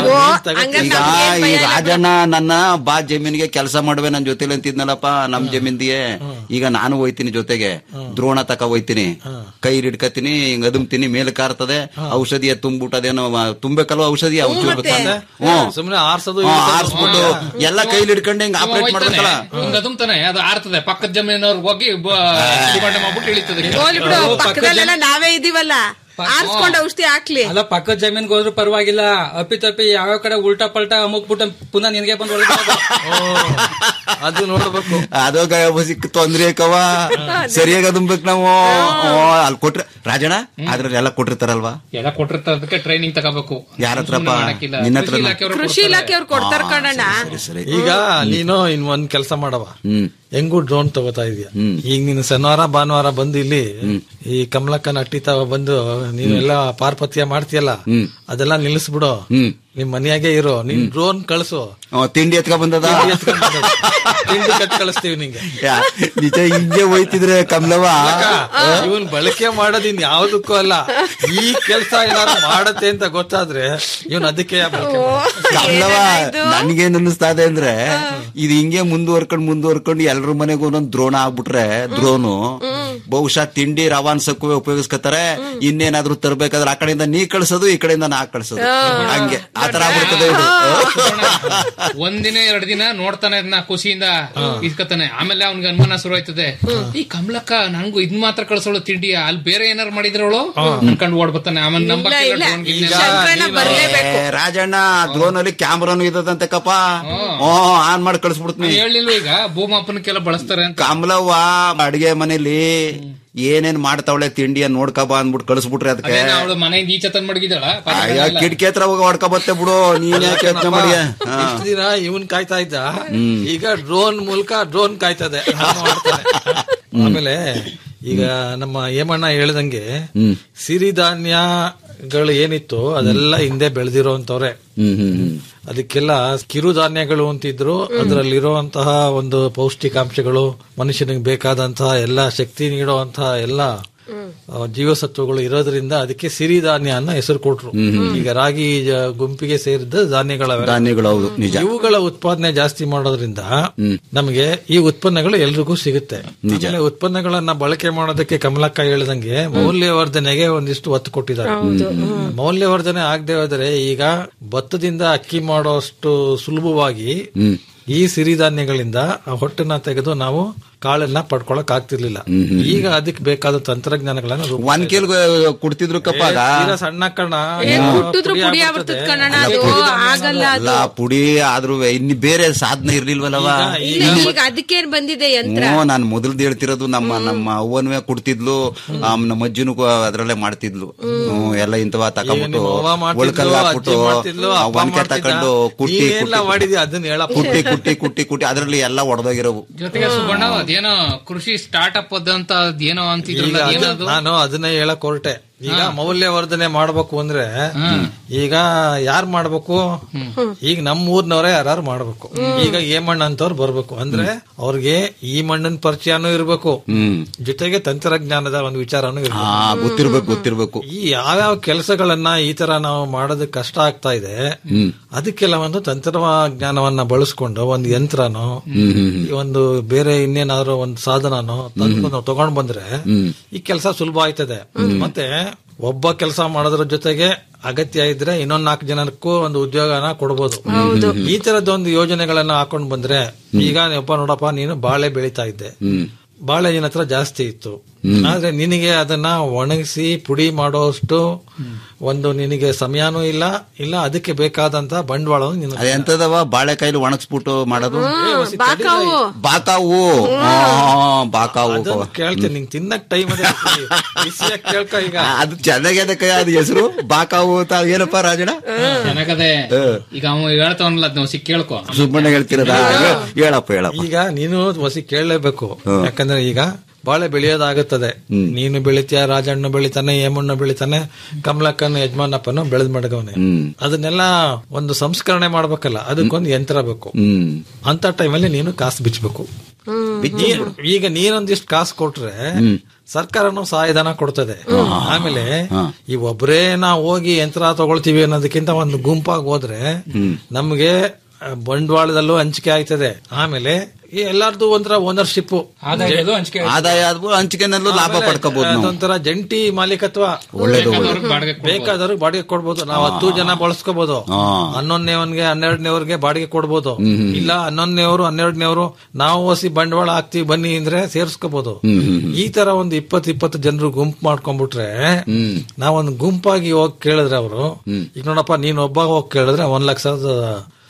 ಹಂಗಾರೆ ಈಗ ನಮ್ಗೇನ್ ಈ ಭಯ ಇಲ್ಲ ರಾಜಣ್ಣ ನನ್ನ ಬಾ ಜಮೀನಿಗೆ ಕೆಲಸ ಮಾಡುವೆ ನನ್ ಜೊತೆಲಿ ಅಂತಿದ್ನಲ್ಲಪ್ಪ ನಮ್ ಜಮೀನ್ದಿಯೇ ಈಗ ನಾನು ಹೋಯ್ತೀನಿ ಜೊತೆಗೆ ದ್ರೋಣ ತಕ ಹೋಯ್ತೀನಿ ಕೈ ಹಿಡ್ಕತೀನಿ ಹಿಂಗ್ ಅದುಮ್ತೀನಿ ಮೇಲೆ ಕಾರ್ತದೆ ಔಷಧಿ ತುಂಬಿಟ್ಟದೇನೋ ತುಂಬೇಕಲ್ವ ಔಷಧಿ ಔಷಧಿ ಹ್ಮ್ ಸುಮ್ನೆ ಆರ್ಸೋದು ಹ್ಮ್, ಆರ್ಸ್ಬಿಟ್ಟು ಎಲ್ಲ ಕೈಲಿ ಹಿಡ್ಕೊಂಡು ಹಿಂಗ್ ಆಪರೇಟ್ ಮಾಡ್ಬೇಕಲ್ಲ ಹಿಂಗ ಅದುಮ್ತಾನೆ ಅದು ಆರ್ತದೆ ಪಕ್ಕದ ಜಮೀನವ್ರಿಗೆ ಹೋಗಿ ಬ- ಸಿಡಿಮಂಡೆ ಮಾಡ್ಬಿಟ್ಟು ಇಳಿತದೆ ಹೋಗ್ಲಿ ಬಿಡು ಪಕ್ಕದಲ್ಲೆಲ್ಲ ನಾವೇ ಇದೀವಲ್ಲ ಆರ್ಸ್ಕೊಂಡ್ ಔಷಧಿ ಹಾಕ್ಲಿ ಅಲ್ಲ ಪಕ್ಕದ ಜಮೀನ್ಗೆ ಹೋದ್ರು ಪರವಾಗಿಲ್ಲ ಅಪ್ಪಿ ತಪ್ಪಿ ಯಾವ ಕಡೆ ಉಲ್ಟಾ ಪಲ್ಟಾ ಅಮುಕ್ಬಿಟ್ಟು ಪುನಃ ನಿನ್ಗೆ ಬಂದು ಹೊಡೆದು ಅದು ನೋಡ್ಬೇಕು ಅದೋ ಗಾಯ ಸಿಕ್ಕ ತೊಂದ್ರೆ ಕವ ಸರಿಯಾಗಿ ಅದುಮ್ಬೇಕು ನಾವು ಓ, ಅಲ್ಲಿ ಕೊಟ್ರೆ ರಾಜಣ್ಣ ಅದ್ರಲ್ಲಿ ಎಲ್ಲ ಕೊಟ್ಟಿರ್ತಾರಲ್ವಾ ಎಲ್ಲ ಕೊಟ್ಟಿರ್ತಾರೆ ಅದಕ್ಕೆ ಟ್ರೈನಿಂಗ್ ತಗೋಬೇಕು ಯಾರ ಹತ್ರಪ್ಪ? ಸುಮ್ನೆ ಮಾಡಕ್ಕಿಲ್ಲ. ನಿನ್ನ ಕೃಷಿ ಹತ್ರನಾ? ಇಲಾಖೆಯವ್ರು ಕೃಷಿ ಇಲಾಖೆಯವ್ರು ಕೊಡ್ತಾರ ಕಣಣ್ಣ ಸರಿ ಈಗ ನೀನು ಇನ್ ಒಂದ್ ಕೆಲಸ ಮಾಡವ ಹ್ಮ್ ಹೆಂಗೂ ಡ್ರೋನ್ ತಗೋತಾ ಇದೀಯ ಈಗ ನೀನು ಶನಿವಾರ ಭಾನುವಾರ ಬಂದು ಇಲ್ಲಿ ಈ ಕಮಲಕ್ಕನ ಅಟ್ಟಿ ತವ ಬಂದು ನೀನು ಎಲ್ಲ ಪಾರ್ಪತ್ಯ ಮಾಡ್ತೀಯಲ್ಲ ಅದೆಲ್ಲ ನಿಲ್ಲಿಸ್ಬಿಡು ಹ್ಮ್ ನಿಮ್ ಮನೆಯಾಗೆ ಇರೋ ನೀನ್ ಡ್ರೋನ್ ಕಳ್ಸು ಹ್ಮ್, ತಿಂಡಿ ಎತ್ಕ ಬಂದದ ತಿಂಡಿ ಎತ್ಕೊಂಡ್ ಬಂದದ್ದು. ತಿಂಡಿ ಕಟ್ ಕಳಿಸ್ತೀವಿ ನಿಂಗೆ ಯಾ, ನಿಜ ಹಿಂಗೆ ಹೋಯ್ತಿದ್ರೆ ಕಮಲವ ಇವನ್ ಬಳಕೆ ಮಾಡೋದ್ ಇನ್ ಯಾವ್ದಕ್ಕೂ ಅಲ್ಲ ಈ ಕೆಲಸ ಏನಾದ್ರು ಮಾಡತ್ತೆ ಅಂತ ಗೊತ್ತಾದ್ರೆ ಇವನ್ ಅದಕ್ಕೆ ಬಳಕೆ ಮಾಡ್ತಾನೆ. ಕಮಲವ ನನ್ಗೇನ್ ಅನ್ನಿಸ್ತಾ ಇದೆ ಅಂದ್ರೆ ಇದು ಹಿಂಗೆ ಮುಂದುವರ್ಕೊಂಡ್ ಮುಂದುವರ್ಕೊಂಡು ಎಲ್ರ ಮನೆಗೂ ಒಂದೊಂದ್ ದ್ರೋಣ ಆಗ್ಬಿಟ್ರೆ ದ್ರೋನು ಬಹುಶಃ ತಿಂಡಿ ರವಾನ್ಸಕ್ಕೂ ಉಪಯೋಗಿಸ್ಕೊತಾರೆ ಇನ್ನೇನಾದ್ರೂ ತರ್ಬೇಕಾದ್ರೆ ಆ ಕಡೆಯಿಂದ ನೀ ಕಳ್ಸೋದು ಈ ಕಡೆಯಿಂದ ನಾ ಕಳ್ಸೋದು ಹಂಗೆ ಆತರ ಆಗ್ಬಿಡ್ತದೆ ಇದು ಒಂದಿನ ಎರಡ್ ದಿನ ನೋಡ್ತಾನೆ ಅದನ್ನ ಖುಷಿಯಿಂದ ಇಸ್ಕತಾನೆ ಆಮೇಲೆ ಅವ್ನಿಗೆ ಅನುಮಾನ ಶುರು ಆಯ್ತದೆ ಈ ಕಮಲಕ್ಕ ನಂಗೂ ಇದ್ ಮಾತ್ರ ಕಳ್ಸೋಳು ತಿಂಡಿ ಅಲ್ಲಿ ಬೇರೆ ಏನಾರು ಮಾಡಿದ್ರವಳು ಅನ್ಕೊಂಡ್ ಓಡ್ ಬರ್ತಾನೆ ಆಮೇಲೆ ನಂಬಕ್ಕಿಲ್ಲ drone ಗಿನ್ನೆ ಎಲ್ಲ. ಏ, ರಾಜಣ್ಣ ದ್ರೋನ್ ಅಲ್ಲಿ ಕ್ಯಾಮ್ರಾನು ಇದ್ದದಂತೆ ಕಪ್ಪ ಹ್ಮ್ ಆನ್ ಮಾಡಿ ಕಳಿಸ್ಬಿಡ್ತೀನಿ ಹೇಳಿಲ್ವ ಈಗ ಭೂಮಾಪನಕ್ಕೆಲ್ಲ ಬಳಸ್ತಾರೆ ಅಂತ ಕಮಲವ್ವ ಅಡಿಗೆ ಮನೇಲಿ ಏನೇನ್ ಮಾಡ್ತಾವಳೆ ತಿಂಡಿ ನೋಡ್ಕಬ ಅಂದ್ಬಿಟ್ಟು ಕಳಿಸ್ಬಿಟ್ರಿ ಅದಕ್ಕೆ ಅದೇನ ಅವಳು ಮನೆಯಿಂದ ಈಚೆ ತಂದ್ ಮಡಗಿದಳ ಅಯ್ಯ ಕಿಟಕಿ ಹತ್ರ ಹೋಗಿ ಹೊಡ್ಕೊ ಬತ್ತೆ ಬಿಡು ನೀನ್ ಯಾಕೆ ಯೋಚ್ನೆ ಮಾಡಿ ಹಾ. ಇಷ್ಟ್ ದಿನ ಇವನ್ ಕಾಯ್ತಾ ಇದ್ದ ಈಗ ಡ್ರೋನ್ ಮೂಲಕ ಡ್ರೋನ್ ಕಾಯ್ತದೆ ಹಾಗ್ ಮಾಡ್ತಾನೆ. ಆಮೇಲೆ ಈಗ ನಮ್ಮ ಏಮಣ್ಣ ಹೇಳ್ದಂಗೆ ಸಿರಿಧಾನ್ಯಗಳು ಏನಿತ್ತು ಅದೆಲ್ಲ ಹಿಂದೆ ಬೆಳೆದಿರೋಂತವ್ರೆ ಹ್ಮ್ ಹ್ಮ್ ಹ್ಮ್ ಅದಕ್ಕೆಲ್ಲ ಕಿರುಧಾನ್ಯಗಳು ಅಂತಿದ್ರು ಅದರಲ್ಲಿರುವಂತಹ ಒಂದು ಪೌಷ್ಟಿಕಾಂಶಗಳು ಮನುಷ್ಯನಿಗೆ ಬೇಕಾದಂತಹ ಎಲ್ಲ ಶಕ್ತಿ ನೀಡುವಂತಹ ಎಲ್ಲ ಆ, ಜೀವಸತ್ವಗಳು ಇರೋದ್ರಿಂದ ಅದಕ್ಕೆ ಸಿರಿಧಾನ್ಯ ಅನ್ನೋ ಹೆಸರು ಕೊಟ್ರು ಈಗ ರಾಗಿ ಜ- ಗುಂಪಿಗೆ ಸೇರಿದ ಧಾನ್ಯಗಳವೆ ಧಾನ್ಯಗಳು ಹೌದು ನಿಜ ಇವುಗಳ ಉತ್ಪಾದನೆ ಜಾಸ್ತಿ ಮಾಡೋದ್ರಿಂದ ನಮಗೆ ಈ ಉತ್ಪನ್ನಗಳು ಎಲ್ರಿಗೂ ಸಿಗುತ್ತೆ ಆಮೇಲೆ ಉತ್ಪನ್ನಗಳನ್ನ ಬಳಕೆ ಮಾಡೋದಕ್ಕೆ ಕಮಲಕ್ಕ ಹೇಳ್ದಂಗೆ ಮೌಲ್ಯವರ್ಧನೆಗೆ ಒಂದಿಷ್ಟು ಒತ್ತು ಕೊಟ್ಟಿದ್ದಾರೆ ಮೌಲ್ಯವರ್ಧನೆ ಆಗದೆ ಹೋದರೆ ಈಗ ಭತ್ತದಿಂದ ಅಕ್ಕಿ ಮಾಡೋಷ್ಟು ಸುಲಭವಾಗಿ ಈ ಸಿರಿಧಾನ್ಯಗಳಿಂದ ಆ ಹೊಟ್ಟನ್ನ ತೆಗೆದು ನಾವು ಕಾಳನ್ನ ಪಡ್ಕೊಳಕ್ ಆಗ್ತಿರ್ಲಿಲ್ಲ ಈಗ ಅದಕ್ಕೆ ಬೇಕಾದ ತಂತ್ರಜ್ಞಾನಗಳನ್ನ ರೂಪ ಒಂದ್ ಕಿಲ್ ಕುಡ್ತಿದ್ರು ಕಪ್ಪ ಆಗ ತೀರಾ ಸಣ್ಣ ಕಣ ಕುಟ್ಟಿದ್ರು ಪುಡಿ ಆಗ್ಬಿಡ್ತದ ಕಣಣ್ಣ ಅದು ಆಗಲ್ಲ ಅಲ್ಲ ಅದು ಪುಡಿ ಆದ್ರೂ ಇನ್ನು ಬೇರೆ ಸಾಧನೆ ಇರ್ಲಿಲ್ವಲ್ಲವ ಇಲ್ಲ ಈಗ ಅದಕ್ಕೇನ್ ಬಂದಿದೆ ಯಂತ್ರ ಹ್ಞೂ ನಾನು ಮೊದಲ್ದು ಹೇಳ್ತಿರೋದು ನಮ್ಮ ನಮ್ಮ ಅವ್ವನ್ವೇ ಕುಡ್ತಿದ್ಲು ಆ, ನಮ್ಮ ಅಜ್ಜಿನೂ ಕೂ ಅದ್ರಲ್ಲೇ ಮಾಡ್ತಿದ್ಲು ಹ್ಮ್, ಎಲ್ಲ ಇಂತವ ತಕೊಂಡ್ಬಿಟ್ಟು ನಿಮ್ಮ ಅವ್ವ ಮಾಡ್ತಿದ್ಲು, ಒಳ್ಕಲ್ ಹಾಕ್ಬಿಟ್ಟು ಅಜ್ಜಿ ಮಾಡ್ತಿದ್ಲು, ಆ ಅಪ್ಪ ಒನ್ಕೆ ಮಾಡ್ತಿದ್ದ. ತಕೊಂಡು ಕುಟ್ಟಿ ನೀನೆಲ್ಲ ಕುಟ್ಟಿ ಮಾಡಿದ್ಯಾ ಅದನ್ನ ಹೇಳಪ್ಪ. ಕುಟ್ಟಿ ಕುಟ್ಟಿ ಕುಟ್ಟಿ ಕುಟ್ಟಿ ಅದ್ರಲ್ಲಿ ಎಲ್ಲ ಒಡೆದೋಗಿರೋವು ಜೊತೆಗೆ ಸುಬ್ಬಣ್ಣ ಅದೇನೋ ಕೃಷಿ ಸ್ಟಾರ್ಟ್ಅಪ್ ಅಂತ ಅದೇನೋ ಈಗ ಅಂತಿದ್ರಲ್ಲ ಅದು- ಏನದು ನಾನು ಅದನ್ನೇ ಹೇಳಕ್ ಹೊರಟೆ ಈಗ ಮೌಲ್ಯವರ್ಧನೆ ಮಾಡ್ಬೇಕು ಅಂದ್ರೆ ಈಗ ಯಾರ್ ಮಾಡ್ಬೇಕು ಈಗ ನಮ್ಮ ಊರ್ನವರೇ ಯಾರು ಮಾಡ್ಬೇಕು ಈಗ ಏ ಮಣ್ಣು ಅಂತವ್ರು ಬರ್ಬೇಕು ಅಂದ್ರೆ ಅವ್ರಿಗೆ ಈ ಮಣ್ಣಿನ ಪರಿಚಯನೂ ಇರ್ಬೇಕು ಜೊತೆಗೆ ತಂತ್ರಜ್ಞಾನದ ಒಂದು ವಿಚಾರನೂ ಹಾ ಇರ್ಬೇಕು ಗೊತ್ತಿರ್ಬೇಕು ಗೊತ್ತಿರ್ಬೇಕು ಈ ಯಾವ್ಯಾವ ಕೆಲಸಗಳನ್ನ ಈ ತರ ನಾವು ಮಾಡೋದಕ್ಕೆ ಕಷ್ಟ ಆಗ್ತಾ ಇದೆ ಅದಕ್ಕೆಲ್ಲ ಒಂದು ತಂತ್ರಜ್ಞಾನವನ್ನ ಬಳಸ್ಕೊಂಡು ಒಂದು ಯಂತ್ರನೋ ಈ ಒಂದು ಬೇರೆ ಇನ್ನೇನಾದ್ರೂ ಒಂದು ಸಾಧನನೋ ತಂದು ನಾವು ತಗೊಂಡ್ ಬಂದ್ರೆ ಈ ಕೆಲಸ ಸುಲಭ ಆಯ್ತದೆ ಮತ್ತೆ ಒಬ್ಬ ಕೆಲಸ ಮಾಡೋದ್ರ ಜೊತೆಗೆ ಅಗತ್ಯ ಇದ್ರೆ ಇನ್ನೊಂದ್ ನಾಲ್ಕು ಜನಕ್ಕೂ ಒಂದು ಉದ್ಯೋಗನ ಕೊಡ್ಬೋದು ಈ ತರದೊಂದು ಯೋಜನೆಗಳನ್ನ ಹಾಕೊಂಡ್ ಬಂದ್ರೆ ಈಗ ಒಬ್ಬ ನೋಡಪ್ಪ ನೀನು ಬಾಳೆ ಬೆಳಿತಾ ಇದ್ದೆ ಬಾಳೆ ನಿನ್ನ ಹತ್ರ ಜಾಸ್ತಿ ಇತ್ತು ಆದ್ರೆ ನಿನಗೆ ಅದನ್ನ ಒಣಗಿಸಿ ಪುಡಿ ಮಾಡೋಷ್ಟು ಒಂದು ನಿನಗೆ ಸಮಯನೂ ಇಲ್ಲ ಇಲ್ಲ ಅದಕ್ಕೆ ಬೇಕಾದಂತ ಬಂಡವಾಳ ಅದೆಂತದವ ಬಾಳೆಕಾಯಿಲು ಒಣಗಿಸ್ಬಿಟ್ಟು ಮಾಡೋದು ಬಾಕಾವು ಬಾಕಾವು ಆ, ಬಾಕಾವು ಕೇಳ್ತೀನಿ ನಿಂಗೆ ತಿನ್ನಕ್ ಟೈಮ್ ಅದೇ ಬಿಸಿಯಾಗಿ ಕೇಳ್ಕ ಈಗ ಅದು ಚೆನ್ನಾಗಿ ಅದಕ್ಕೆ ಅದು ಹೆಸರು ಬಾಕಾವು ಅಂತ ಏನಪ್ಪ ರಾಜಣ್ಣ ಚೆನ್ನಾಗದೆ ಈಗ ಅವ ಹೇಳ್ತಾವನಲ್ಲ ಅದ್ ನಾವು ಸಿಕ್ ಕೇಳ್ಕೊ ಸುಬ್ಬಣ್ಣ ಹೇಳ್ತಿರೋದ ಹೇಳಪ್ಪ ಹೇಳಪ್ಪ ಈಗ ನೀನು ಹೊಸಿ ಕೇಳಲೇಬೇಕು ಯಾಕಂದ್ರೆ ಈಗ ಬಾಳೆ ಬೆಳೆಯೋದಾಗುತ್ತದೆ ನೀನು ಬೆಳಿತೀಯ ರಾಜಣ್ಣ ಬೆಳಿತಾನೆ ಹೇಮಣ್ಣ ಬೆಳಿತಾನೆ ಕಮಲಕ್ಕನ ಯಜಮಾನಪ್ಪನು ಬೆಳೆದ್ ಮಡಗವನೆ ಅದನ್ನೆಲ್ಲ ಒಂದು ಸಂಸ್ಕರಣೆ ಮಾಡ್ಬೇಕಲ್ಲ ಅದಕ್ಕೊಂದು ಯಂತ್ರ ಬೇಕು ಹ್ಮ್ ಅಂತ ಟೈಮಲ್ಲಿ ನೀನು ಕಾಸು ಬಿಚ್ಚಬೇಕು ಈಗ ನೀನೊಂದಿಷ್ಟು ಕಾಸು ಕೊಟ್ರೆ ಸರ್ಕಾರನು ಸಹಾಯಧನ ಕೊಡ್ತದೆ ಆಮೇಲೆ ಈ ಒಬ್ಬರೇ ನಾವು ಹೋಗಿ ಯಂತ್ರ ತಗೊಳ್ತೀವಿ ಅನ್ನೋದಕ್ಕಿಂತ ಒಂದು ಗುಂಪಾಗಿ ಹೋದ್ರೆ ನಮ್ಗೆ ಆ, ಬಂಡವಾಳದಲ್ಲೂ ಹಂಚಿಕೆ ಆಯ್ತದೆ ಆಮೇಲೆ ಈ ಎಲ್ಲಾರ್ದು ಒಂಥರ ಓನರ್ಶಿಪ್ ಆದಾಯದಲ್ಲೂ ಹಂಚಿಕೆ ಆದಾಯ ಆದ್ರೂ ಹಂಚಿಕೆನಲ್ಲೂ ಲಾಭ ಪಡ್ಕೋಬಹುದು ನಾವು ಅದೊಂಥರ ಜಂಟಿ ಮಾಲೀಕತ್ವ ಒಳ್ಳೇದು ಬೇಕಾದವ್ರಿಗೆ ಬಾಡಿಗೆ ಕೊಡ್ಬೋದು ನಾವು ಹತ್ತು ಜನ ಬಳಸ್ಕೋಬಹುದು ಹನ್ನೊಂದನೇವನ್ಗೆ ಹನ್ನೆರಡನೇವ್ರಿಗೆ ಬಾಡಿಗೆ ಕೊಡ್ಬೋದು ಇಲ್ಲ ಹನ್ನೊಂದನೇವ್ರು ಹನ್ನೆರಡನೇವ್ರು ನಾವು ಹೊಸಿ ಬಂಡವಾಳ ಹಾಕ್ತಿವಿ ಬನ್ನಿ ಅಂದ್ರೆ ಸೇರ್ಸ್ಕೋಬಹುದು ಈ ತರ ಒಂದು ಇಪ್ಪತ್ ಇಪ್ಪತ್ತು ಜನರು ಗುಂಪು ಮಾಡ್ಕೊಂಡ್ಬಿಟ್ರೆ ನಾವೊಂದು ಗುಂಪಾಗಿ ಹೋಗಿ ಕೇಳಿದ್ರೆ ಅವರು ಈಗ ನೋಡಪ್ಪ ನೀನ್ ಒಬ್ಬ ಹೋಗಿ ಕೇಳಿದ್ರೆ ಒಂದ್ ಲಕ್ಷದ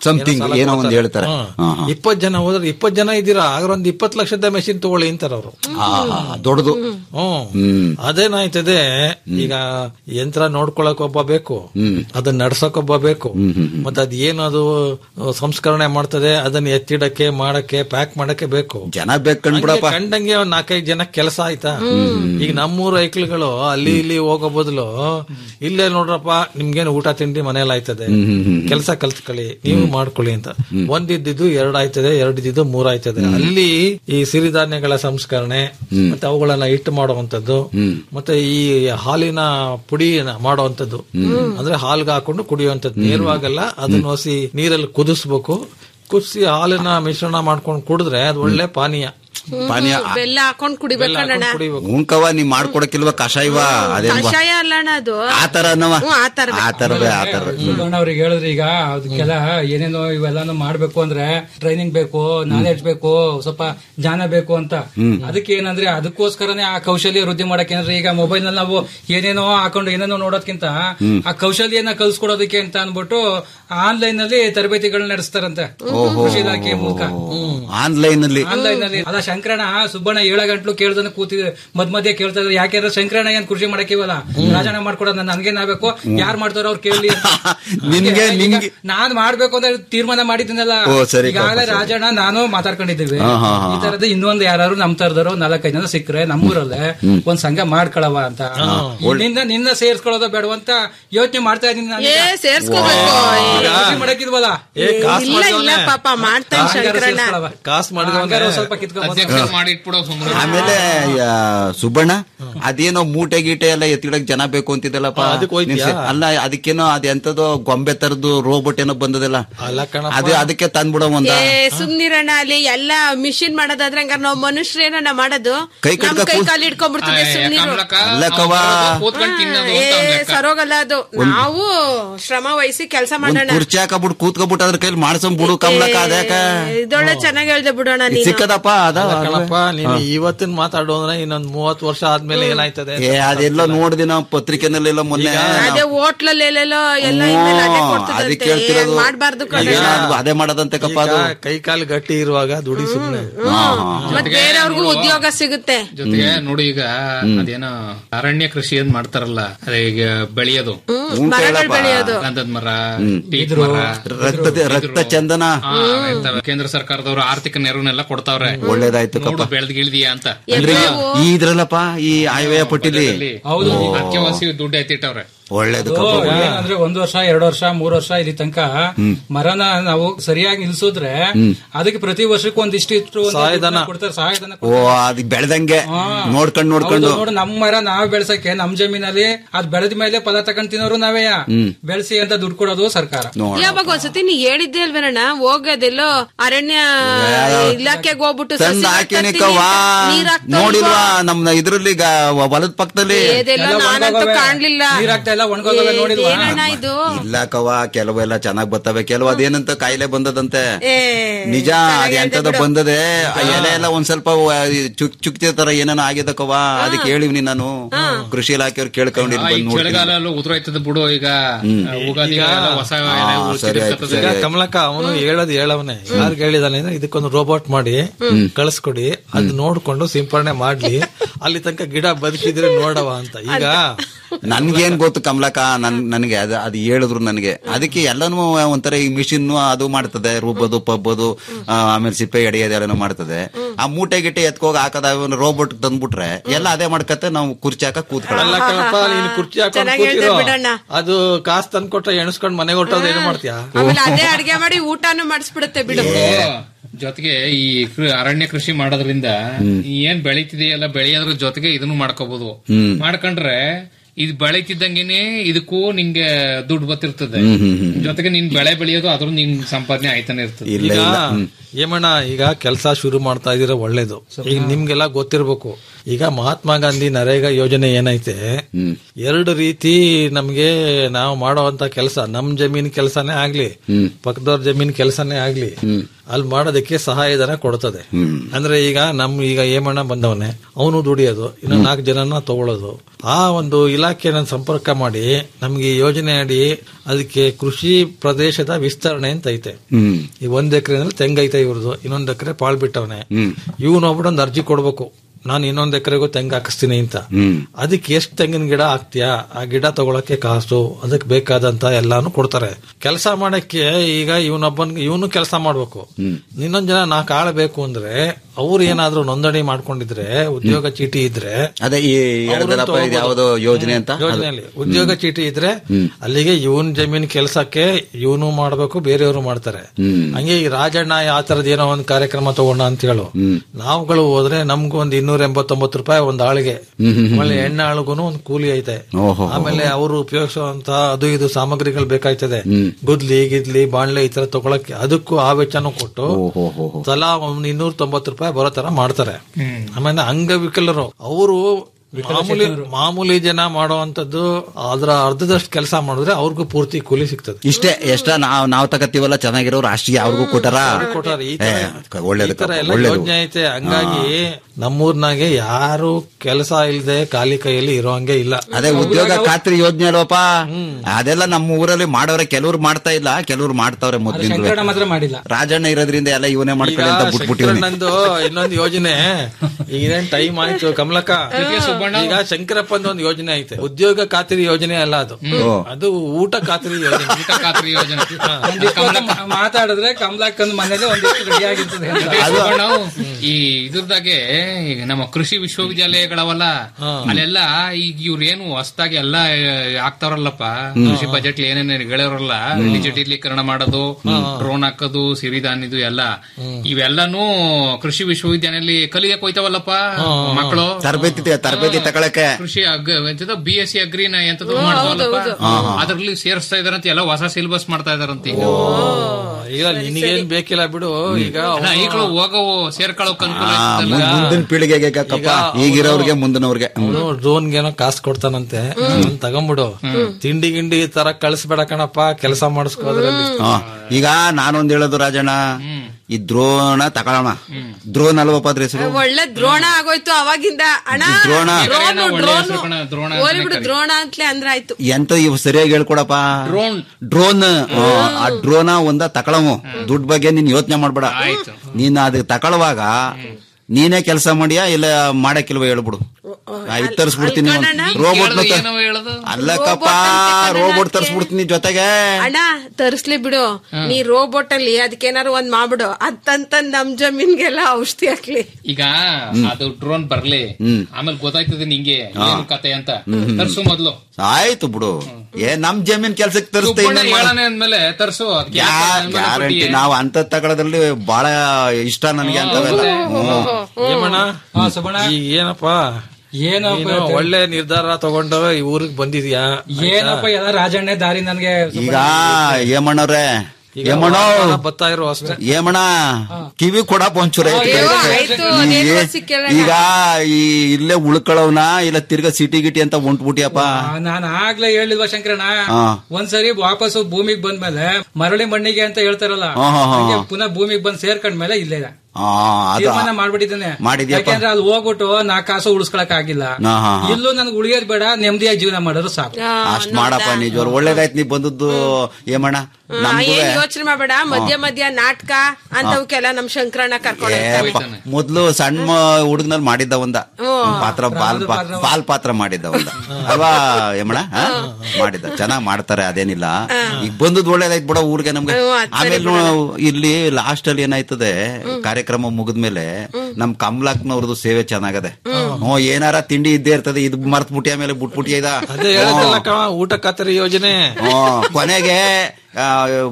Something, ಸಾಲ ಏನೋ ಒಂದ್ ಕೊಡ್ತಾರೆ. ಹೇಳ್ತಾರೆ. ಹ್ಮ್. ಹಾ, ಹಾ. ಇಪ್ಪತ್ ಜನ ಹೋದ್ರೆ ಇಪ್ಪತ್ ಜನ ಇದ್ದೀರಾ ಆಗ ಒಂದ್ ಇಪ್ಪತ್ ಲಕ್ಷದ ಮೆಷಿನ್ ತಗೊಳ್ಳಿ ಅಂತಾರ ಅವರು ಆ, ದೊಡ್ಡದು ಹ್ಮ್ ಹ್ಮ್ ಅದೇನಾಯ್ತದೆ ಈಗ ಯಂತ್ರ ನೋಡ್ಕೊಳಕ್ ಒಬ್ಬ ಬೇಕು ಅದನ್ನ ನಡ್ಸಕ್ ಒಬ್ಬ ಬೇಕು ಮತ್ತೆ ಅದ್ ಏನು ಅದು ಸಂಸ್ಕರಣೆ ಮಾಡ್ತದೆ ಅದನ್ನ ಎತ್ತಿಡಕ್ಕೆ ಮಾಡಕ್ಕೆ ಪ್ಯಾಕ್ ಮಾಡಕ್ಕೆ ಬೇಕು ಜನ ಬೇಕು ಕಣ್ಬಿಡಪ್ಪ ಹಂಗೆ ಕಂಡಂಗೆ ಒಂದ್ ನಾಲ್ಕೈದು ಜನ ಕೆಲಸ ಆಯ್ತಾ ಈಗ ನಮ್ಮೂರ ಐಕ್ಳುಗಳು ಅಲ್ಲಿ ಇಲ್ಲಿ ಹೋಗೋ ಬದಲು ಇಲ್ಲೇ ನೋಡ್ರಪ್ಪ ನಿಮ್ಗೇನು ಊಟ ತಿಂಡಿ ಮನೇಲಿ ಆಯ್ತದೆ ಕೆಲಸ ಕಲ್ತ್ಕೊಳ್ಳಿ ನೀವು ಮಾಡ್ಕೊಳ್ಳಿ ಅಂತ ಒಂದಿದ್ದು ಎರಡು ಆಯ್ತದೆ ಎರಡಿದ್ದು ಮೂರ್ ಆಯ್ತದೆ ಅಲ್ಲಿ ಈ ಸಿರಿಧಾನ್ಯಗಳ ಸಂಸ್ಕರಣೆ ಮತ್ತೆ ಅವುಗಳನ್ನ ಹಿಟ್ಟು ಮಾಡುವಂತದ್ದು ಮತ್ತೆ ಈ ಹಾಲಿನ ಪುಡಿ ಮಾಡುವಂತದ್ದು ಅಂದ್ರೆ ಹಾಲ್ಗೆ ಹಾಕೊಂಡು ಕುಡಿಯುವಂತದ್ದು ನೇರವಾಗಲ್ಲ ಅದನ್ನ ಹೊಸಿ ನೀರಲ್ಲಿ ಕುದಿಸ್ಬೇಕು ಕುದಿಸಿ ಹಾಲಿನ ಮಿಶ್ರಣ ಮಾಡ್ಕೊಂಡು ಕುಡಿದ್ರೆ ಅದು ಒಳ್ಳೆ ಪಾನೀಯ ಪಾನೀಯ ಬೆಲ್ಲ ಹಾಕೊಂಡ್ ಕುಡಿಬೇಕಣ್ಣ ಉಂಕವ ನೀ ಮಾಡ್ಕೊಡಕ್ಕಿಲ್ವ ಕಷಾಯವ ಅದೇನ್ವಾ ಕಷಾಯ ಅಲ್ಲಣ್ಣ ಅದು ಆ ತರ ಅನ್ನವ ಹ್ಮ್, ಆ ತರ ಆ ತರವೇ ಆ ತರ ಸುಬ್ಬಣ್ಣ ಅವ್ರಿಗೆ ಹೇಳಿದ್ರೆ ಈಗ ಅದಕ್ಕೆಲ್ಲ ಏನೇನೋ ಇವೆಲ್ಲಾನು ಮಾಡ್ಬೇಕು ಅಂದ್ರೆ ಟ್ರೈನಿಂಗ್ ಬೇಕು ನಾಲೆಡ್ಜ್ ಬೇಕು ಸ್ವಲ್ಪ ಜ್ಞಾನ ಬೇಕು ಅಂತ ಅದಕ್ಕೆ ಏನಂದ್ರೆ ಅದಕ್ಕೋಸ್ಕರನೇ ಆ ಕೌಶಲ್ಯ ವೃದ್ಧಿ ಮಾಡಕ್ಕೆ ಏನಂದ್ರೆ ಈಗ ಮೊಬೈಲ್ ನಲ್ಲಿ ನಾವು ಏನೇನೋ ಹಾಕೊಂಡು ಏನೇನೋ ನೋಡೋದ್ಕಿಂತ ಆ ಕೌಶಲ್ಯನ ಕಲ್ಸ್ಕೊಡೋದಕ್ಕೆ ಅಂತ ಅನ್ಬಿಟ್ಟು ಆನ್ಲೈನ್ ನಲ್ಲಿ ತರಬೇತಿಗಳನ್ನ ನಡೆಸ್ತಾರಂತೆ ಕೃಷಿ ಇಲಾಖೆ ಮೂಲಕ ಆನ್ಲೈನ್ ಅಲ್ಲಿ ಆನ್ಲೈನ್ ಅಲ್ಲಿ ಅಲ್ಲ ಶಂಕರಣ ಸುಬ್ಬಣ್ಣ ಏಳ ಗಂಟ್ಲು ಕೇಳ್ದನ ಕೂತಿದ್ರೆ ಮದ್ ಮಧ್ಯೆ ಕೇಳ್ತಾ ಇದ್ರು ಯಾಕೆಂದ್ರೆ ಶಂಕರಣ ಏನ್ ಕೃಷಿ ಮಾಡಕ್ಕಿವಲ್ಲ ರಾಜಣ್ಣ ಮಾಡ್ಕೊಡೋದ್ ನನ್ಗೆ ನಾಗಬೇಕು ಯಾರು ಮಾಡ್ತಾರೋ ಅವ್ರು ಕೇಳಿ ಅಂತ. ನಿನ್ಗೆ ಈಗ ನಿನ್ಗೆ ನಾನ್ ಮಾಡ್ಬೇಕು ಅಂತ ತೀರ್ಮಾನ ಮಾಡಿದ್ದೀನಲ್ಲ ಓ, ಸರಿ ಈಗಾಗಲೇ ಕಪ್ಪ, ಸರಿ. ರಾಜಣ್ಣ ನಾನು ಮಾತಾಡ್ಕೊಂಡಿದ್ದೀವಿ ಹಾ, ಹಾ, ಹಾ. ಈ ತರದ ಇನ್ನೊಂದು ಯಾರು ನಮ್ ತರದವರು ನಾಲ್ಕೈದು ಜನ ಸಿಕ್ಕರೆ ನಮ್ಮೂರಲ್ಲೇ ಒಂದ್ ಸಂಘ ಮಾಡ್ಕೊಳವ ಅಂತ ನಿನ್ನ ನಿನ್ನ ಸೇರ್ಸ್ಕೊಳ್ಳೋದ ಬೇಡವಂತ ಯೋಚನೆ ಮಾಡ್ತಾ ಇದೀನಿ ನಾನು ಏ ಈಗ. ಸೇರ್ಸ್ಕೋಬೇಕು ಕೃಷಿ ಮಾಡಕ್ಕಿದ್ವಲ್ಲ ಏ ಕಾಸ್ ಇಲ್ಲ ಇಲ್ಲ ಪಾಪ ಮಾಡ್ತಾನೆ ಶಂಕರಣ್ಣ ಕಾಸ್ ಮಾಡಿದವನೇ ಹಂಗಾರೆ ಒಂದ್ ಸ್ವಲ್ಪ ಕಿತ್ಕೊಂಡ್ ಅಧ್ಯಕ್ಷ ಮಾಡಿ ಇಟ್ಬಿಡೋ ಸುಮ್ಮನೆ ಆಮೇಲೆ ಆ, ಸುಬ್ಬಣ್ಣ ಅದೇನೋ ಮೂಟೆ ಗೀಟೆ ಎಲ್ಲ ಎತ್ತಿಡಕ್ ಜನ ಬೇಕು ಅಂತಿದ್ದಲ್ಲಪ್ಪ ಆ, ಅದಕ್ಕೆ ಹೋಯ್ತೀಯಾ? ನೀನ್ ಸೆ- ಅಲ್ಲ ಅದಕ್ಕೇನೋ ಅದೆಂತದೋ ಗೊಂಬೆ ತರದ್ದು ರೋಬೋಟ್ ಏನೋ ಬಂದದಲ್ಲ ಅಲ್ಲ ಕಣಪ್ಪ. ಅದೇ ಅದಕ್ಕೆ ತಂದ್ಬಿಡೋ ಒಂದ ಏ ಸುಮ್ನಿರಣ್ಣ ಅಲ್ಲಿ ಎಲ್ಲ ಮಿಷಿನ್ ಮಾಡೋದಾದ್ರೆ ಹಂಗಾರೆ ನಾವು ಮನುಷ್ಯರೇನ ಮಾಡೋದು ಕೈ ನಮ್ ಕಟ್ಕ ಕೈ ಕೂತ್- ಕಾಲು ಇಟ್ಕೊಂಡ್ಬಿಡ್ತದೆ ಸುಮ್ನಿರು ಕಮಲಕ್ಕ ಅಲ್ಲಕ್ಕವ್ವ. ಕೂತ್ಕೊಂಡು ತಿನ್ನೋದು ಏ ಅಂತ ಅವ್ನ್ ಲೆಕ್ಕ. ಸರೋಗಲ್ಲ ಅದು ನಾವು ಶ್ರಮ ವಹಿಸಿ ಕೆಲಸ ಒಂದ್ ಮಾಡೋಣ ಕುರ್ಚಿ ಹಾಕಬಿಟ್ಟು ಕೂತ್ಕೊಬಿಟ್ಟು ಅದ್ರ ಕೈಲಿ ಮಾಡ್ಸಂ ಬಿಡು ಕಮ್ಲಕ್ಕ ಅದ್ಯಾಕ ಇದೊಳ್ಳೆ ಚೆನ್ನಾಗಿ ಹೇಳ್ದೆ ಬಿಡೋಣ ನೀನು ಸಿಕ್ಕದಪ್ಪ ಅದ ಅಲ್ಲ ಕಣಪ್ಪ ನೀನು ಇವತ್ತಿನ ಮಾತಾಡೋ ಅಂದ್ರೆ ಇನ್ನೊಂದ್ ಮೂವತ್ ವರ್ಷ ಆದ್ಮೇಲೆ ಏನಾಯ್ತದೆ ಏ ಅದೆಲ್ಲ ನೋಡ್ದಿ ನಾವು ಪತ್ರಿಕೆನಲ್ಲೆಲ್ಲ ಮೊನ್ನೆ ಅದೇ ಹೋಟ್ಲಲ್ಲಿ ಎಲ್ಲೆಲ್ಲೋ ಎಲ್ಲ ಹ್ಞೂ, ಇನ್ಮೇಲೆ ಅದೇ ಅದಕ್ಕೆ ಕೊಡ್ತದಂತೆ ಹೇಳ್ತಿರೋದು ಮಾಡ್ಬಾರ್ದು ಕಣ ಈಗ ಅದು ಅದೇ ಮಾಡದಂತೆ ಕಪ್ಪ ಅದು ಈಗ ಕೈ ಕಾಲು ಗಟ್ಟಿ ಇರುವಾಗ ದುಡಿ ಸುಮ್ನೆ ಮತ್ ಬೇರೆಯವ್ರಿಗೂ ಉದ್ಯೋಗ ಸಿಗುತ್ತೆ ಜೊತೆಗೆ ನೋಡಿ ಈಗ ಅದೇನೋ ಅರಣ್ಯ ಕೃಷಿ ಏನ್ ಮಾಡ್ತಾರಲ್ಲ ಅದೇ ಈಗ ಬೆಳೆಯೋದು ಹ್ಮ್ ಮರಗಳು ಬೆಳೆಯೋದು ಗಂಧದ ಮರ ಟೀಕ್ ಮರ ರಕ್ತ ರಕ್ತ ಚಂದನ ಆ, ಇಂಥವ್ ಕೇಂದ್ರ ಸರ್ಕಾರದವರು ಆರ್ಥಿಕ ನೆರವನ್ನೆಲ್ಲ ಕೊಡ್ತಾವ್ರೆ ಒಳ್ಳೇದಾಯ್ತು ಕಪ್ಪ ನೋಡು ಬೆಳೆದ್ ಗಿಳ್ದಿಯಾ ಅಂತ ಅಂದ್ರೆ ಈ ಇದ್ರಲ್ಲಪ್ಪ ಈ ಆಯವ್ಯಯ ಪಟ್ಟಿಲಿ ಹೌದು ಅತ್ಯವಸಿ ದುಡ್ಡು ಎತ್ತಿಟ್ಟವ್ರೆ ಒಳ್ಳೇದು ಅದು ಕಪ್ಪ ಏನಂದ್ರೆ ಒಂದ್ ವರ್ಷ ಎರಡು ವರ್ಷ ಮೂರ್ ವರ್ಷ ಇಲ್ಲಿ ತನಕ ಮರನ ನಾವು ಸರಿಯಾಗಿ ನಿಲ್ಸಿದ್ರೆ ಅದಕ್ಕೆ ಪ್ರತಿ ವರ್ಷಕ್ಕೂ ಒಂದಿಷ್ಟು ಇಷ್ಟು ಅಂತ ಸಹಾಯಧನ. ದುಡ್ಡನ್ನ ಕೊಡ್ತಾರೆ ಸಹಾಯಧನ ಓ ಅದಕ್ಕೆ ಬೆಳೆದಂಗೆ ನೋಡ್ಕೊಂಡ್ ನೋಡ್ಕೊಂಡು ಹೌದು, ನೋಡು ನಮ್ ಮರ ನಾವ್ ಬೆಳ್ಸಕ್ಕೆ ನಮ್ ಜಮೀನಲ್ಲಿ ಅದ್ ಬೆಳೆದ ಮೇಲೆ ಫಲ ತಗೊಂಡ್ ತಿನ್ನೋರು ನಾವೇ ಬೆಳೆಸಿ ಅಂತ ದುಡ್ಡು ಕೊಡೋದು ಸರ್ಕಾರ ನೋಡ ಯಾವಾಗ ಒಂದ್ಸತಿ ನೀ ಹೇಳಿದ್ದೆ ಅಲ್ವೇನಣ್ಣ ಹೋಗೋದೆಲ್ಲೋ ಅರಣ್ಯ ಇಲಾಖೆಗೆ ಹೋಗ್ಬಿಟ್ಟು ತಂದ್ ಸಸಿಗಳ್ ಹಾಕಿನಿಕವ್ವ ತರ್ತೀನಿ, ನೀರ್ ಹಾಕ್ತಾ ನೋಡಿಲ್ವಾ ಇಲ್ವಾ? ನಮ್ನ ಇದ್ರಲ್ಲಿ ಈಗ ಹೊಲದ ಪಕ್ಕದಲ್ಲಿ ಇದೆಲ್ಲ ಎಲ್ಲ ನಾನಂತೂ ಒಣಗೋಗವೆ. ಕಾಣ್ಲಿಲ್ಲ ನೀರ್ ಹಾಕ್ತಾ ಇಲ್ಲ ಒಣಗೋಗವೆ ನೋಡಿಲ್ವಾ ಏನಣ್ಣ ಇದು ಇಲ್ಲ ಕವ ಕೆಲವು ಎಲ್ಲ ಚೆನ್ನಾಗ್ ಬರ್ತವೆ ಕೆಲವು ಅದೇನಂತ ಕಾಯಿಲೆ ಬಂದದಂತೆ ಏ ನಿಜ ಚೆನ್ನಾಗ್ ಎಂತದ ಹೇಳ್ದೆ ಬಿಡು. ಬಂದದೆ ಆ ಎಲೆ ಎಲ್ಲ ಒಂದ್ ಸ್ವಲ್ಪ ವ- ಚುಕ್ ಚುಕ್ತಿ ತರ ಏನೇನೋ ಆಗಿದಕ್ಕವ ಅದಕ್ಕೆ ಹೇಳಿವ್ನಿ ನಾನು ಕೃಷಿ ಇಲಾಖೆಯವ್ರು ಕೇಳ್ಕೊಂಡಿನಿ ಆ, ಈ ಬಂದ್ ನೋಡ್ತೀನಿ ಚಳಿಗಾಲ ಉದುರಾಯ್ತದ ಬಿಡು ಈಗ ಉಗಾದಿ ಹೊಸ ಎಲೆ ಹಾ, ಉದುರ್ತಿರ್ತದೆ. ಸರಿ ಆಯ್ತು, ಸರಿ ಈಗ ಆಯ್ತು. ಕಮಲಕ್ಕ ಅವನು ಹೇಳೋದು ಹೇಳವನೆ ಯಾರು ಹೇಳಿದಾನೆ ಅಂದ್ರೆ ಇದಕ್ಕೊಂದು ರೋಬೋಟ್ ಮಾಡಿ ಕಳಿಸ್ಕೊಡಿ ಅದ್ ನೋಡ್ಕೊಂಡು ಸಿಂಪರಣೆ ಮಾಡ್ಲಿ ಅಲ್ಲಿ ತನಕ ಗಿಡ ಬದುಕಿದ್ರೆ ನೋಡವ ಅಂತ ಈಗ ನನ್ಗೇನ್ ಗೊತ್ತು ಕಮಲಕ ನನ್ ನನಗೆ ಅದು ಅದು ಹೇಳಿದ್ರು ನನಗೆ ಅದಕ್ಕೆ ಎಲ್ಲಾನು ಒಂಥರ ಈ ಮಿಷಿನ್ ಅದು ಮಾಡ್ತದೆ ರುಬ್ಬೋದು ಪಬ್ಬೋದು ಆ, ಆಮೇಲೆ ಸಿಪ್ಪೆ ಎಡೆಯೋದು ಎಲ್ಲಾನು ಮಾಡ್ತದೆ ಆ ಮೂಟೆ ಗಿಟ್ಟೆ ಎತ್ಕೋಗಿ ಹಾಕದ ರೋಬೋಟ್ ತಂದ್ಬಿಟ್ರೆ ಎಲ್ಲ ಅದೇ ಮಾಡ್ಕತ್ತೆ ನಾವು ಕುರ್ಚಿ ಹಾಕ ಕೂತ್ಕೊಳ್ಳಲ್ಲ ಅಲ್ಲ ಕಣಪ್ಪ ನೀನು ಕುರ್ಚಿ ಹಾಕೊಂಡು ಚೆನ್ನಾಗ್ ಹೇಳ್ದೆ ಕೂತಿರೋ ಬಿಡಣ್ಣ. ಅದು ಕಾಸು ತಂದು ಕೊಟ್ರೆ ಎಣಿಸ್ಕೊಂಡು ಮನೆಗೆ ಹೊಟ್ಟೋದು ಏನು ಮಾಡ್ತೀಯಾ ಆಮೇಲೆ ಅದೇ ಅಡ್ಗೆ ಮಾಡಿ ಊಟನು ಮಾಡಿಸ್ಬಿಡುತ್ತೆ ಬಿಡು ಜೊತೆಗೆ ಈ ಕೃ- ಅರಣ್ಯ ಕೃಷಿ ಮಾಡೋದ್ರಿಂದ ಏನ್ ಬೆಳೀತಿದೆಯಲ್ಲ ಬೆಳೆಯೋದ್ರ ಜೊತೆಗೆ ಇದನ್ನು ಮಾಡ್ಕೋಬಹುದು ಮಾಡ್ಕೊಂಡ್ರೆ ಇದು ಬೆಳೀತಿದ್ದಂಗೆನೆ ಇದಕ್ಕೂ ನಿಂಗೆ ದುಡ್ಡು ಬರ್ತಿರ್ತದೆ ಜೊತೆಗೆ ನಿನ್ ಬೆಳೆ ಬೆಳೆಯೋದು ಅದ್ರ ನಿನ್ ಸಂಪಾದನೆ ಆಯ್ತಾನೆ ಇರ್ತದೆ ಈಗ ಏಮಣ್ಣ ಈಗ ಕೆಲಸ ಶುರು ಮಾಡ್ತಾ ಇದೀರ ಒಳ್ಳೇದು ಈಗ ನಿಮ್ಗೆಲ್ಲ ಗೊತ್ತಿರ್ಬೇಕು ಈಗ ಮಹಾತ್ಮ ಗಾಂಧಿ ನರೇಗಾ ಯೋಜನೆ ಏನೈತೆ ಎರಡು ರೀತಿ ನಮ್ಗೆ ನಾವು ಮಾಡುವಂತ ಕೆಲಸ ನಮ್ ಜಮೀನ್ ಕೆಲಸನೇ ಆಗ್ಲಿ ಪಕ್ಕದವ್ರ ಜಮೀನ್ ಕೆಲಸನೇ ಆಗ್ಲಿ ಅಲ್ಲಿ ಮಾಡೋದಕ್ಕೆ ಸಹಾಯಧನ ಕೊಡ್ತದೆ ಅಂದ್ರೆ ಈಗ ನಮ್ ಈಗ ಏಮಣ್ಣ ಬಂದವನೆ ಅವನು ದುಡಿಯೋದು ಇನ್ನು ನಾಲ್ಕು ಜನನ ತಗೊಳ್ಳೋದು ಆ ಒಂದು ಇಲಾಖೆನ ಸಂಪರ್ಕ ಮಾಡಿ ನಮ್ಗೆ ಈ ಯೋಜನೆ ಅಡಿ ಅದಕ್ಕೆ ಕೃಷಿ ಪ್ರದೇಶದ ವಿಸ್ತರಣೆ ಅಂತ ಐತೆ ಹ್ಮ್ ಈ ಒಂದ್ ಎಕರೆನಲ್ಲಿ ತೆಂಗೈತೆ ಇವ್ರದ್ದು ಇನ್ನೊಂದ್ ಎಕರೆ ಪಾಳ್ ಬಿಟ್ಟವನೆ ಇವನು ಒಬ್ಬಡೊಂದು ಅರ್ಜಿ ಕೊಡ್ಬೇಕು ನಾನು ಇನ್ನೊಂದ್ ಎಕರೆಗೂ ತೆಂಗು ಹಾಕಿಸ್ತೀನಿ ಅಂತ ಹ್ಮ್ ಅದಕ್ಕೆ ಎಷ್ಟು ತೆಂಗಿನ ಗಿಡ ಹಾಕ್ತೀಯಾ ಆ ಗಿಡ ತಗೊಳಕ್ಕೆ ಕಾಸು ಅದಕ್ಕೆ ಬೇಕಾದಂತ ಎಲ್ಲಾನು ಕೊಡ್ತಾರೆ ಕೆಲಸ ಮಾಡಕ್ಕೆ ಈಗ ಇವನೊಬ್ಬನ್ ಇವನು ಕೆಲಸ ಮಾಡ್ಬೇಕು ಇನ್ನೊಂದ್ ಜನ ನಾಲ್ಕು ಆಳ ಬೇಕು ಅಂದ್ರೆ ಅವ್ರು ಏನಾದ್ರೂ ನೋಂದಣಿ ಮಾಡ್ಕೊಂಡಿದ್ರೆ ಉದ್ಯೋಗ ಚೀಟಿ ಇದ್ರೆ ಅದೇ ಈ ಹೇಳಿದ್ರಪ್ಪ ಇದು ಯಾವ್ದೋ ಯೋಜನೆ ಅಂತ ಅದು- ಯೋಜನೆಯಲ್ಲಿ ಉದ್ಯೋಗ ಚೀಟಿ ಇದ್ರೆ ಅಲ್ಲಿಗೆ ಇವನ್ ಜಮೀನ್ ಕೆಲ್ಸಕ್ಕೆ ಇವನು ಮಾಡ್ಬೇಕು ಬೇರೆಯವರು ಮಾಡ್ತಾರೆ ಹಂಗೆ ಈ ರಾಜಣ್ಣ ಆ ತರದ ಏನೋ ಒಂದು ಕಾರ್ಯಕ್ರಮ ತಗೊಂಡ ಅಂತ ಹೇಳು ನಾವುಗಳು ಹೋದ್ರೆ ನಮ್ಗೂ ಒಂದ್ ಇನ್ನೂರ ಎಂಬತ್ತೊಂಬತ್ತು ರೂಪಾಯಿ ಒಂದ್ ಆಳಿಗೆ ಆಮೇಲೆ ಎಣ್ಣೆ ಆಳುಗೂನು ಒಂದು ಕೂಲಿ ಐತೆ ಓಹೋ ಆಮೇಲೆ ಅವರು ಉಪಯೋಗಿಸುವಂತ ಅದು ಇದು ಸಾಮಗ್ರಿಗಳು ಬೇಕಾಯ್ತದೆ ಗುದ್ಲಿ ಗಿದ್ಲಿ ಬಾಣ್ಲೆ ಈ ತರ ತಗೊಳಕ್ಕೆ ಅದಕ್ಕೂ ಆ ವೆಚ್ಚನೂ ಕೊಟ್ಟು ತಲಾ ಒಂದ್ ಇನ್ನೂರ ತೊಂಬತ್ತು ರೂಪಾಯಿ ಬರೋ ತರ ಮಾಡ್ತಾರೆ ಆಮೇಲೆ ಅಂಗವಿಕಲರು ಅವರು ಮಾಮೂಲಿ ಮಾಮೂಲಿ ಜನ ಮಾಡುವಂತದ್ದು ಅದರ ಅರ್ಧದಷ್ಟು ಕೆಲಸ ಮಾಡಿದ್ರೆ ಅವ್ರಿಗೂ ಪೂರ್ತಿ ಕೂಲಿ ಸಿಗ್ತದೆ ಇಷ್ಟೇ ಎಷ್ಟ ನಾವ್ ನಾವ್ ತಗತ್ತೀವಲ್ಲ ಚೆನ್ನಾಗಿರೋ ರಾಷ್ಟ್ರೀಯ ಅವ್ರಿಗೂ ಕೊಟ್ಟಾರ ಕೊಟ್ಟಾರ ಈ ಏ, ತರ ಒಳ್ಳೇದು ಈ ತರ ಎಲ್ಲ ಒಳ್ಳೇದು ಯೋಜನೆ ಐತೆ ಹಂಗಾಗಿ ನಮ್ಮೂರ್ನಾಗೆ ಯಾರು ಕೆಲಸ ಇಲ್ಲದೆ ಖಾಲಿ ಕೈಯಲ್ಲಿ ಇರೋಂಗೆ ಇಲ್ಲ ಅದೇ ಉದ್ಯೋಗ ಖಾತ್ರಿ ಯೋಜನೆ ಅಲ್ವಪ್ಪ ಅದೆಲ್ಲ ನಮ್ಮ ಊರಲ್ಲಿ ಮಾಡೋರೆ ಕೆಲವ್ರು ಮಾಡ್ತಾ ಇಲ್ಲ ಕೆಲವ್ರು ಮಾಡ್ತಾವ್ರೆ ಮೊದ್ಲಿಂದ ಶಂಕರಣ್ಣ ಮಾತ್ರ ಮಾಡಿಲ್ಲ ರಾಜಣ್ಣ ಇರೋದ್ರಿಂದ ಎಲ್ಲ ಇವನೇ ಈಗ ಮಾಡ್ಕೊಳ್ಳಿ ಅಂತ ಬಿಟ್ಬಿಟ್ಟಿವ್ನಿ ಶಂಕರಣ್ಣಂದು ಇನ್ನೊಂದು ಯೋಜನೆ ಈಗೇನ್ ಟೈಮ್ ಆಯ್ತು ಕಮಲಕ್ಕ ಈಗ ಶಂಕರಪ್ಪಂದು ಒಂದು ಯೋಜನೆ ಐತೆ ಉದ್ಯೋಗ ಖಾತ್ರಿ ಯೋಜನೆ ಅಲ್ಲ ಅದು ಅದು ಊಟ ಖಾತ್ರಿ ಯೋಜನೆ ಊಟ ಖಾತ್ರಿ ಯೋಜನೆ ಮ- ಮಾತಾಡಿದ್ರೆ ಕಮಲಾಕಂದ್ ಮನೇಲಿ ಒಂದಿಷ್ಟು ರೆಡಿ ಆಗಿರ್ತದೆ ಅಂತ. ಸುಬ್ಬಣ್ಣ, ಈ ಇದ್ರದಾಗೆ ಈಗ ನಮ್ಮ ಕೃಷಿ ವಿಶ್ವವಿದ್ಯಾಲಯಗಳವಲ್ಲ ಅಲ್ಲೆಲ್ಲ ಈಗ ಇವ್ರೇನು ಹೊಸದಾಗಿ ಎಲ್ಲ ಆಗ್ತಾವ್ರಲ್ಲಪ್ಪ ಕೃಷಿ ಬಜೆಟ್ ಏನೇನು ಗೆಳೆಯವ್ರಲ್ಲ ಡಿಜಿಟಲೀಕರಣ ಮಾಡೋದು ಡ್ರೋನ್ ಹಾಕೋದು ಸಿರಿಧಾನ್ಯದು ಎಲ್ಲ ಇವೆಲ್ಲಾನು ಕೃಷಿ ವಿಶ್ವವಿದ್ಯಾಲಯದಲ್ಲಿ ಕಲಿಯಕ್ ಹೋಯ್ತಾವಲ್ಲಪ್ಪ ಮಕ್ಕಳು ತರಬೇತಿ ತರಬೇತಿ ತಗೊಳಕ್ಕೆ ಕೃಷಿ ಬಿ ಎಸ್ ಸಿ ಅಗ್ರಿನ ಎಂತದ್ದು ಮಾಡ್ತಾವಲ್ಲಪ್ಪ ಅದ್ರಲ್ಲಿ ಸೇರಿಸ್ತಾ ಇದಾರಂತೆ ಎಲ್ಲ ಹೊಸ ಸಿಲೆಬಸ್ ಮಾಡ್ತಾ ಇದಾರಂತೆ ಈಗ ಈಗ ನಿನಗೇನ್ ಬೇಕಿಲ್ಲ ಬಿಡು ಈಗ ಅಲ್ಲ, ಈಗಲೂ ಹೋಗವು ಸೇರ್ಕೊಳ್ಳೋಕ್ ಅನುಕೂಲ ಆ, ಆಯ್ತಲ್ಲ. ಮುಂದ್- ಮುಂದಿನ ಪೀಳಿಗೆಗೆ ಕಪ್ಪ ಈಗಿರೋರ್ಗೆ ಮುಂದಿನವ್ರಿಗೆ ಅವನು ಡ್ರೋನ್ಗೆ ಏನೋ ಕಾಸು ಕೊಡ್ತಾನಂತೆ ಅವ್ನ್ ತಗೊಂಬಿಡು ತಿಂಡಿ ಗಿಂಡಿ ಈ ತರ ಕಳಿಸ್ಬೇಡ ಕಣಪ್ಪ ಕೆಲಸ ಮಾಡಿಸ್ಕೋ ಅದ್ರಲ್ಲಿ ಆ, ಈಗ ನಾನೊಂದ್ ಹೇಳೋದು ರಾಜಣ್ಣ ಈ ದ್ರೋಣ ತಗೊಳ್ಳೋಣ ದ್ರೋನ್ ಅಲ್ವಪ್ಪ ಅದ್ರ ಹೆಸರು ಒಳ್ಳೆ ದ್ರೋಣ ಆಗೋಯ್ತು ಅವಾಗಿಂದ ಅಣ್ಣ ದ್ರೋಣ. ಡ್ರೋನ್ ಒಳ್ಳೆ ಡ್ರೋನ್ ಹೆಸ್ರು ಕಣ, ದ್ರೋಣ ಅಂತಾನೆ ಹೋಲಿ ಬಿಡು ಕರೀತಾರೆ. ದ್ರೋಣ ಅಂತಲೇ ಅಂದ್ರೆ ಆಯ್ತು ಎಂತ ಇವ್ ಸರಿಯಾಗಿ ಹೇಳ್ಕೊಡಪ್ಪ ಡ್ರೋನ್ ಡ್ರೋನ್ ಆ, ಆ ಡ್ರೋನ ಒಂದ ತಕೊಳವು ದುಡ್ಡು ಬಗ್ಗೆ ನೀನ್ ಯೋಚನೆ ಮಾಡ್ಬೇಡ ನೀನ್ ಅದ್ ತಗೊಳ್ಳುವಾಗ ನೀನೇ ಕೆಲಸ ಮಾಡಿಯಾ ಇಲ್ಲ ಮಾಡಕ್ಕಿಲ್ವ ಹೇಳ್ಬಿಡು ಆಯ್ತು ತರಿಸ್ಬಿಡ್ತೀನಿ ರೋಬೋಟ್ ಏನೋ ಹೇಳೋದು ಅಲ್ಲಕ್ಕಪ್ಪ ರೋಬೋಟ್ ತರಿಸ್ಬಿಡ್ತೀನಿ ಜೊತೆಗೆ ಅಣ್ಣ ತರಿಸ್ಲಿ ಬಿಡು ನೀ ರೋಬೋಟ್ ಅಲ್ಲಿ ಅದಕ್ಕೇನಾರು ಒಂದ್ ಮಾಡ್ಬಿಡು ಅದ್ ತಂದ್ ನಮ್ ಜಮೀನ್ಗೆಲ್ಲ ಔಷಧಿ ಹಾಕ್ಲಿ ಈಗ ಅದು ಡ್ರೋನ್ ಬರ್ಲಿ ಹ್ಮ್. ಆಮೇಲೆ ಗೊತ್ತಾಯ್ತದೆ ನಿಂಗೆ ಏನು ಕತೆ ಅಂತ ತರ್ಸು ಮೊದ್ಲು ಆಯ್ತು ಬಿಡು ಏ ನಮ್ ಜಮೀನ್ ಕೆಲ್ಸಕ್ಕೆ ತರಿಸ್ತಾ ಸುಬ್ಬಣ್ಣ ಇನ್ನೇನ್ ಮಾಡ- ಹೇಳನೆ ಅಂದ್ಮೇಲೆ ತರ್ಸು ಅದ್ಕೆ ಯಾಕೆ ಯಾ- ಅನುಮಾನ ಗ್ಯಾರಂಟಿ ಪಟ್ಟಿಯೇ? ನಾವು ಅಂತ ತಗೊಳ್ಳೋದ್ರಲ್ಲಿ ಬಹಳ ಇಷ್ಟ ನನಗೆ ಅಂತವೆಲ್ಲ ಹ್ಮ್. ಏಮಣ್ಣ ಹಾ, ಸುಬ್ಬಣ್ಣ. ಈಗ ಏನಪ್ಪ ಏನೋ ನೀನು ಒಳ್ಳೆ ನಿರ್ಧಾರ ತಗೊಂಡು ಈ ಊರಿಗೆ ಬಂದಿದ್ಯಾ ಏನಪ್ಪ ಎಲ್ಲ ರಾಜಣ್ಣೆ ದಾರಿ ನನ್ಗೆ ಈಗ ಏಮಣ್ಣವ್ರೆ ಏಮಣ್ಣ ಬರ್ತಾ ಇರೋ ಅಷ್ಟೇ ಏಮಣ್ಣ ಕಿವಿ ಕೊಡಪ್ಪ ಒಂಚೂರ ಅಯ್ಯೋ, ಆಯ್ತು, ಅದೇನ್ ಗೊತ್ತಿಗ್ ಕೇಳೋಣ. ಈಗ ಈ ಇಲ್ಲೇ ಉಳ್ಕೊಳ್ಳೋನ ಇಲ್ಲ ತಿರ್ಗಾ ಸಿಟಿ ಗಿಟಿ ಅಂತ ಹೊಂಟ್ಬಿಟ್ಟಿಯಪ್ಪ ನಾನು ಆಗ್ಲೇ ಹೇಳಿಲ್ವಾ ಶಂಕರಣ್ಣ ಹಾ. ಒಂದ್ಸರಿ ವಾಪಸ್ ಭೂಮಿಗೆ ಬಂದ್ಮೇಲೆ ಮರಳಿ ಮಣ್ಣಿಗೆ ಅಂತ ಹೇಳ್ತಾರಲ್ಲ ಹಾ, ಹಾ, ಹಾ. ಹಂಗೆ ಪುನಃ ಭೂಮಿಗೆ ಬಂದ್ ಸೇರ್ಕೊಂಡ್ಮೇಲೆ ಇಲ್ಲೇ ಇದೆ. ಆ, ಅದ ತೀರ್ಮಾನ ಮಾಡ್ಬಿಟ್ಟಿದ್ದೇನೆ ಮಾಡಿದ್ಯಪ್ಪ. ಯಾಕೆಂದ್ರೆ ಅಲ್ಲಿ ಹೋಗ್ಬಿಟ್ಟು ನಾ ಕಾಸು ಉಳಿಸ್ಕೊಳಕ್ ಆಗಿಲ್ಲ ಹಾ, ಹಾ, ಹಾ. ಇಲ್ಲೂ ನನ್ಗೆ ಉಳಿಯೋದ್ ಬೇಡ ನೆಮ್ಮದಿಯಾಗಿ ಜೀವನ ಮಾಡಿದ್ರು ಸಾಕು ಅಷ್ಟ್ ಮಾಡಪ್ಪ ನಿಜವಾಗ್ಲು ಒಳ್ಳೇದಾಯ್ತು ನೀ ಬಂದದ್ದು ಏಮಣ್ಣ ನಮ್ಗೂ ಏನ್ ಯೋಚನೆ ಮಾಡ್ಬೇಡ ಮಧ್ಯ ಮಧ್ಯ ನಾಟಕ ಅಂತವಕ್ಕೆಲ್ಲ ನಮ್ ಶಂಕರಣ್ಣ ಕರ್ಕೊಂಡು ಹೋಗ್ತಾನೆ. ಮೊದ್ಲು ಸಣ್ಣ ಹುಡುಗನಲ್ಲಿ ಮಾಡಿದ್ದ ಒಂದ ಹ್ಮ್. ಪಾತ್ರ ಬಾಲ್ ಪಾ- ಬಾಲ್ ಪಾತ್ರ ಮಾಡಿದ್ದ ಒಂದ ಅಲ್ವಾ ಯಮಣ ಮಾಡಿದ್ದ ಚೆನ್ನಾಗ್ ಮಾಡ್ತಾರೆ ಅದೇನಿಲ್ಲ ಈಗ ಬಂದದ್ ಒಳ್ಳೇದಾಯ್ತು ಬಿಡ ಊರಿಗೆ ನಮ್ಗೆ ಹ್ಮ್, ಅದ್ ಸರಿ ಆಮೇಲೆ ನೋ- ಇಲ್ಲಿ ಲಾಸ್ಟ್ ಅಲ್ಲಿ ಏನಾಯ್ತದೆ ಕಾರ್ಯಕ್ರಮ ಮುಗಿದ್ಮೇಲೆ ನಮ್ ಕಮಲಾಕ್ನವ್ರದ್ದು ಸೇವೆ ಚೆನ್ನಾಗದೆ ಹ್ಞೂ ಏನಾರ ತಿಂಡಿ ಇದ್ದೇ ಇರ್ತದೆ ಇದು ಮರ್ತ್ ಬಿಟ್ಟಿ ಆಮೇಲೆ ಬಿಟ್ಬಿಟ್ಟಿ ಇದ ಅದೇ ಹೇಳತ್ತಲ್ಲ ಕಣ ಊಟ ಖಾತರಿ ಯೋಜನೆ ಹ್ಮ್. ಕೊನೆಗೆ ಆ,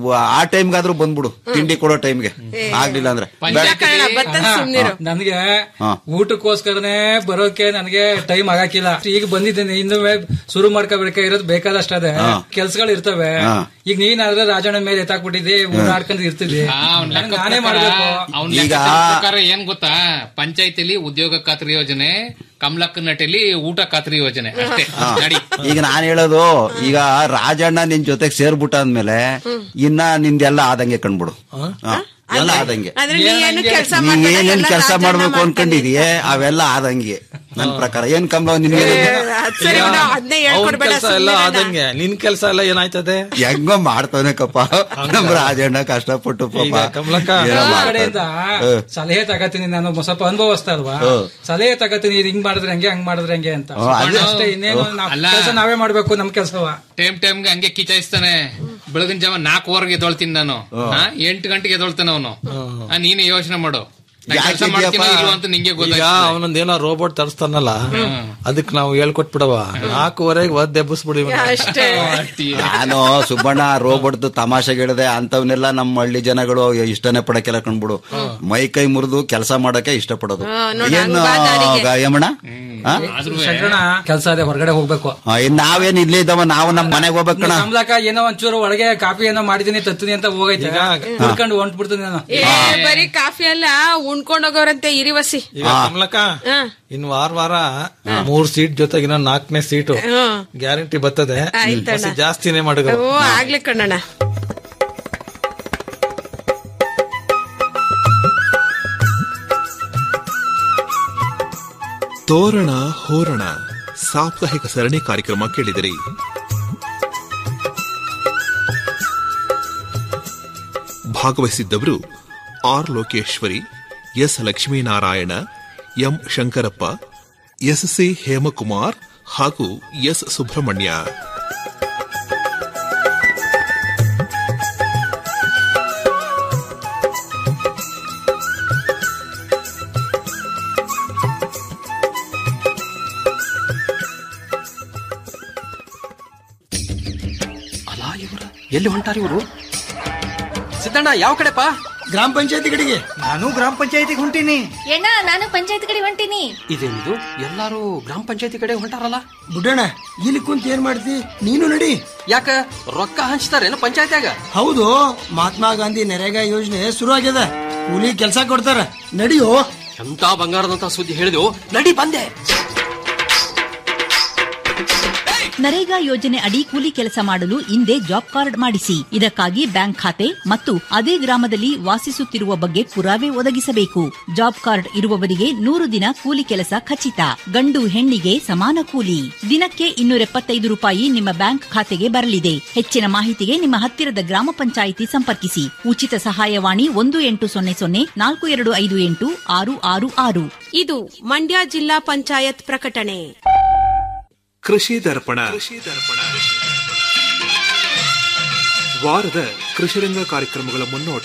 ಆ ಟೈಮ್ಗಾದ್ರೂ ಬಂದ್ಬಿಡು ತಿಂಡಿ ಕೊಡೋ ಟೈಮ್ಗೆ ಆಗ್ಲಿಲ್ಲ ಅಂದ್ರೆ ಬೇಡ. ಕನ್ನಡ ಬರ್ತಾನೆ ಸುಮ್ನಿರು ನನಗೆ ಹಾ. ಊಟಕ್ಕೋಸ್ಕರನೇ ಬರೋಕೆ ನನಗೆ ಟೈಮ್ ಆಗಾಕಿಲ್ಲ ಈಗ ಬಂದಿದ್ದೀನಿ ಇನ್ನು ಶುರು ಮಾಡ್ಕೋಬೇಕ ಇರೋದು ಬೇಕಾದಷ್ಟು ಅದೇ ಕೆಲ್ಸಗಳು ಇರ್ತವೆ ಹಾ. ಈಗ ನೀನಾದ್ರೆ ರಾಜಣ್ಣ ಮೇಲೆ ಎತ್ತಾಕ್ಬಿಟ್ಟಿದ್ದಿ ಓಡಾಡ್ಕೊಂಡು ಇರ್ತಿದ್ದಿ ಆ, ಅವ್ನ್ ನನ್ಗ್ ಲೆಕ್ಕದ ನಾನೇ ಪ್ರಕಾರ- ಮಾಡ್ಬೇಕು ಅವ್ನ್ ಈಗ- ಲೆಕ್ಕದ ಪ್ರಕಾರ ಏನ್ ಗೊತ್ತಾ ಪಂಚಾಯತಿಲಿ ಉದ್ಯೋಗ ಖಾತ್ರಿ ಯೋಜನೆ ಕಮಲಕ್ಕ ನಟಲ್ಲಿ ಊಟ ಖಾತ್ರಿ ಯೋಜನೆ ಅಷ್ಟೇ ಹಾ. ನಡಿ ಈಗ ನಾನ್ ಹೇಳೋದು ಈಗ ರಾಜಣ್ಣ ನಿನ್ ಜೊತೆಗ್ ಸೇರ್ಬಿಟ್ಟ ಅಂದ್ಮೇಲೆ ಇನ್ನ ನಿಂದೆಲ್ಲ ಆದಂಗೆ ಕಣ್ಬಿಡು ಹಾ, ಎಲ್ಲ ಆದಂಗೆ ಆದ್ರೆ ನೀ ಏನು ಕೆಲಸ ನೀ ಏನೇನ್ ಕೆಲಸ ಮಾಡ್ಬೇಕು ಅನ್ಕೊಂಡಿದೀಯ ಅವೆಲ್ಲ ಆದಂಗೆ ನನ್ ಪ್ರಕಾರ ಏನ್ ಕಮ್ಲ ನಿನ್ಗೆ ಸರಿ ಬಿಡು, ಅದ್ನೇ ಹೇಳ್ಕೊಡ್ಬೇಡ ಕೆಲಸ ಎಲ್ಲ ಆದಂಗೆ ನಿನ್ ಕೆಲಸ ಎಲ್ಲ ಏನಾಯ್ತದೆ ಹೆಂಗೋ ಮಾಡ್ತಾನೆ ಕಪ್ಪ ನಮ್ ರಾಜಣ್ಣ ಕಷ್ಟಪಟ್ಟು ಈಗ ಪಾಪ ಕಮಲಕ್ಕ ಏನೋ ಆ ಮಾಡ್ತಾನೆ. ಕಡೆಯಿಂದ ಹ. ಸಲಹೆ ತಗತೀನಿ ನಾನು ಸ್ವಲ್ಪ ಅನುಭವಿಸ್ತಾ ಅಲ್ವಾ ಹ. ಸಲಹೆ ತಗತೀನಿ ಇದು ಹಿಂಗ್ ಮಾಡಿದ್ರೆ ಹೆಂಗೆ ಹಂಗ್ ಮಾಡಿದ್ರೆ ಹೆಂಗೆ ಅಂತ ಹ, ಅದೇ. ಅಷ್ಟೇ ಇನ್ನೇನು ಅಲ್ಲ. ಕೆಲಸ ನಾವೇ ಮಾಡ್ಬೇಕು ನಮ್ ಕೆಲಸವ ಟೈಮ್ ಟೈಮ್ಗೆ ಹಂಗೆ ಕಿಚಾಯಿಸ್ತಾನೆ ಬೆಳಗಿನ ಜಾವ ನಾಲ್ಕುವರೆಗೆ ಎದೊಳ್ತೀನಿ ನಾನು ಹಾ, ಎಂಟು ಗಂಟೆಗೆ ಎದೊಳ್ತಾನೆ ಅವನು ನೀನು ಯೋಚನೆ ಮಾಡು ಕೆಲಸ ಮಾಡ್ತೀನೋ ಇಲ್ವೋ ಅಂತ ನಿಂಗೆ ಈಗ ಗೊತ್ತಾಗ ಅವನೊಂದೇನೋ ರೋಬೋಟ್ ತರಿಸ್ತಾನಲ್ಲ ಅದಕ್ಕೆ ನಾವು ಹೇಳ್ಕೊಟ್ಬಿಡವ ನಾಲ್ಕುವರೆಗೆ ಒದ್ ಎಬ್ಬಿಸ್ಬಿಡಿ ಅಷ್ಟೇ ನಾನು ಸುಬ್ಬಣ್ಣ ರೋಬೋಟ್ದು ತಮಾಷೆಗೆ ಹೇಳಿದೆ ಅಂತವನ್ನೆಲ್ಲ ನಮ್ಮ ಹಳ್ಳಿ ಜನಗಳು ಇಷ್ಟನೇ ಪಡಕ್ಕೆಲ್ಲ ಕಂಡ್ಬಿಡು ಮೈ ಕೈ ಮುರಿದು ಕೆಲಸ ಮಾಡಕ್ಕೆ ಇಷ್ಟಪಡೋದು ಹಾ, ನೋಡು, ಏನು ಹಂಗಾದಾರಿಗೆ. ಗ- ಯಮಣ್ಣ ಹಾ? ಶಂಕರಣ ಕೆಲಸ ಅದೇ ಹೊರಗಡೆ ಹೋಗ್ಬೇಕು ಆ, ಇನ್ ನಾವೇನ್ ಇಲ್ಲೇ ಇದ್ದಾವ ನಾವು ನಮ್ ಮನೆಗೆ ಹೋಗ್ಬೇಕಣ ಕಮಲಕ್ಕ ಏನೋ ಒಂಚೂರು ಒಳಗೆ ಕಾಫಿ ಏನೋ ಮಾಡಿದೀನಿ ತತ್ತೀನಿ ಅಂತ ಹೋಗೈತೆ ಕುಡ್ಕೊಂಡು ಹೊಂಟ್ಬಿಡ್ತೀನಿ ನಾನು ಏ ಬರೀ ಕಾಫಿ ಅಲ್ಲ ಉಣ್ಕೊಂಡ್ ಹೋಗೋರಂತೆ ಇರಿವಸಿ ಈಗ ಕಮಲಕ್ಕ ಹಾ. ಇನ್ ವಾರ ವಾರ ಮೂರ್ ಸೀಟ್ ಜೊತೆಗೆ ಇನ್ನೊಂದ್ ನಾಲ್ಕನೇ ಸೀಟು ಹ್ಮ್. ಗ್ಯಾರಂಟಿ ಬರ್ತದೆ ಆಯ್ತಣ್ಣ. ಹೊಸ ಜಾಸ್ತಿನೇ ಮಾಡಿದ್ರು ಓ ಆಗ್ಲಿ ಕಣ್ಣಣ್ಣ ತೋರಣ ಹೋರಣ ಸಾಪ್ತಾಹಿಕ ಸರಣಿ ಕಾರ್ಯಕ್ರಮ ಕೇಳಿದಿರಿ ಭಾಗವಹಿಸಿದ್ದವರು R Lokeshwari S Lakshminarayana M Shankarappa S C Hemakumar ಹಾಗೂ ಎಸ್ ಸುಬ್ರಹ್ಮಣ್ಯ ಅಲ್ಲ ಇವ್ರ ಎಲ್ಲಿ ಹೊಂಟಾರ ಇವರು ಸಿದ್ದಣ್ಣ ಯಾವ ಕಡೆಪಾ ಗ್ರಾಮ ಪಂಚಾಯತಿ ಕಡೆಗೆ ನಾನು ಗ್ರಾಮ ಪಂಚಾಯತಿಗೆ ಹೊಂಟೀನಿ ಎಣ್ಣ ನಾನು ಪಂಚಾಯತ್ ಕಡೆ ಹೊಂಟೀನಿ ಇದೇನಿದು ಎಲ್ಲಾರು ಗ್ರಾಮ ಪಂಚಾಯತಿ ಕಡೆ ಹೊಂಟಾರಲ್ಲ ಬುಡ್ಡಣ್ಣ ಇಲ್ಲಿ ಕುಂತ ಏನ್ ಮಾಡ್ತಿ ನೀನು ನಡಿ ಯಾಕ ರೊಕ್ಕ ಹಂಚ್ತಾರೇನು ಪಂಚಾಯತ್ಯಾಗ ಹೌದು ಮಹಾತ್ಮ ಗಾಂಧಿ ನರೇಗಾ ಯೋಜನೆ ಶುರು ಆಗ್ಯದ ಕೂಲಿ ಕೆಲಸ ಕೊಡ್ತಾರ ನಡಿಯೋ ಎಂತ ಬಂಗಾರದಂತ ಸುದ್ದಿ ಹೇಳಿದೆವು ನಡಿ ಬಂದೆ ನರೇಗಾ ಯೋಜನೆ ಅಡಿ ಕೂಲಿ ಕೆಲಸ ಮಾಡಲು ಹಿಂದೆ ಜಾಬ್ ಕಾರ್ಡ್ ಮಾಡಿಸಿ ಇದಕ್ಕಾಗಿ ಬ್ಯಾಂಕ್ ಖಾತೆ ಮತ್ತು ಅದೇ ಗ್ರಾಮದಲ್ಲಿ ವಾಸಿಸುತ್ತಿರುವ ಬಗ್ಗೆ ಪುರಾವೆ ಒದಗಿಸಬೇಕು ಜಾಬ್ ಕಾರ್ಡ್ ಇರುವವರಿಗೆ ನೂರು ದಿನ ಕೂಲಿ ಕೆಲಸ ಖಚಿತ ಗಂಡು ಹೆಣ್ಣಿಗೆ ಸಮಾನ ಕೂಲಿ ದಿನಕ್ಕೆ ಇನ್ನೂರ ಎಪ್ಪತ್ತೈದು ರೂಪಾಯಿ ನಿಮ್ಮ ಬ್ಯಾಂಕ್ ಖಾತೆಗೆ ಬರಲಿದೆ ಹೆಚ್ಚಿನ ಮಾಹಿತಿಗೆ ನಿಮ್ಮ ಹತ್ತಿರದ ಗ್ರಾಮ ಪಂಚಾಯಿತಿ ಸಂಪರ್ಕಿಸಿ ಉಚಿತ ಸಹಾಯವಾಣಿ ಒಂದು ಎಂಟು ಸೊನ್ನೆ ಸೊನ್ನೆ ನಾಲ್ಕು ಎರಡು ಐದು ಎಂಟು ಆರು ಆರು ಆರು ಇದು ಮಂಡ್ಯ ಜಿಲ್ಲಾ ಪಂಚಾಯತ್ ಪ್ರಕಟಣೆ ಕೃಷಿ ದರ್ಪಣ ವಾರದ ಕೃಷಿರಂಗ ಕಾರ್ಯಕ್ರಮಗಳ ಮುನ್ನೋಟ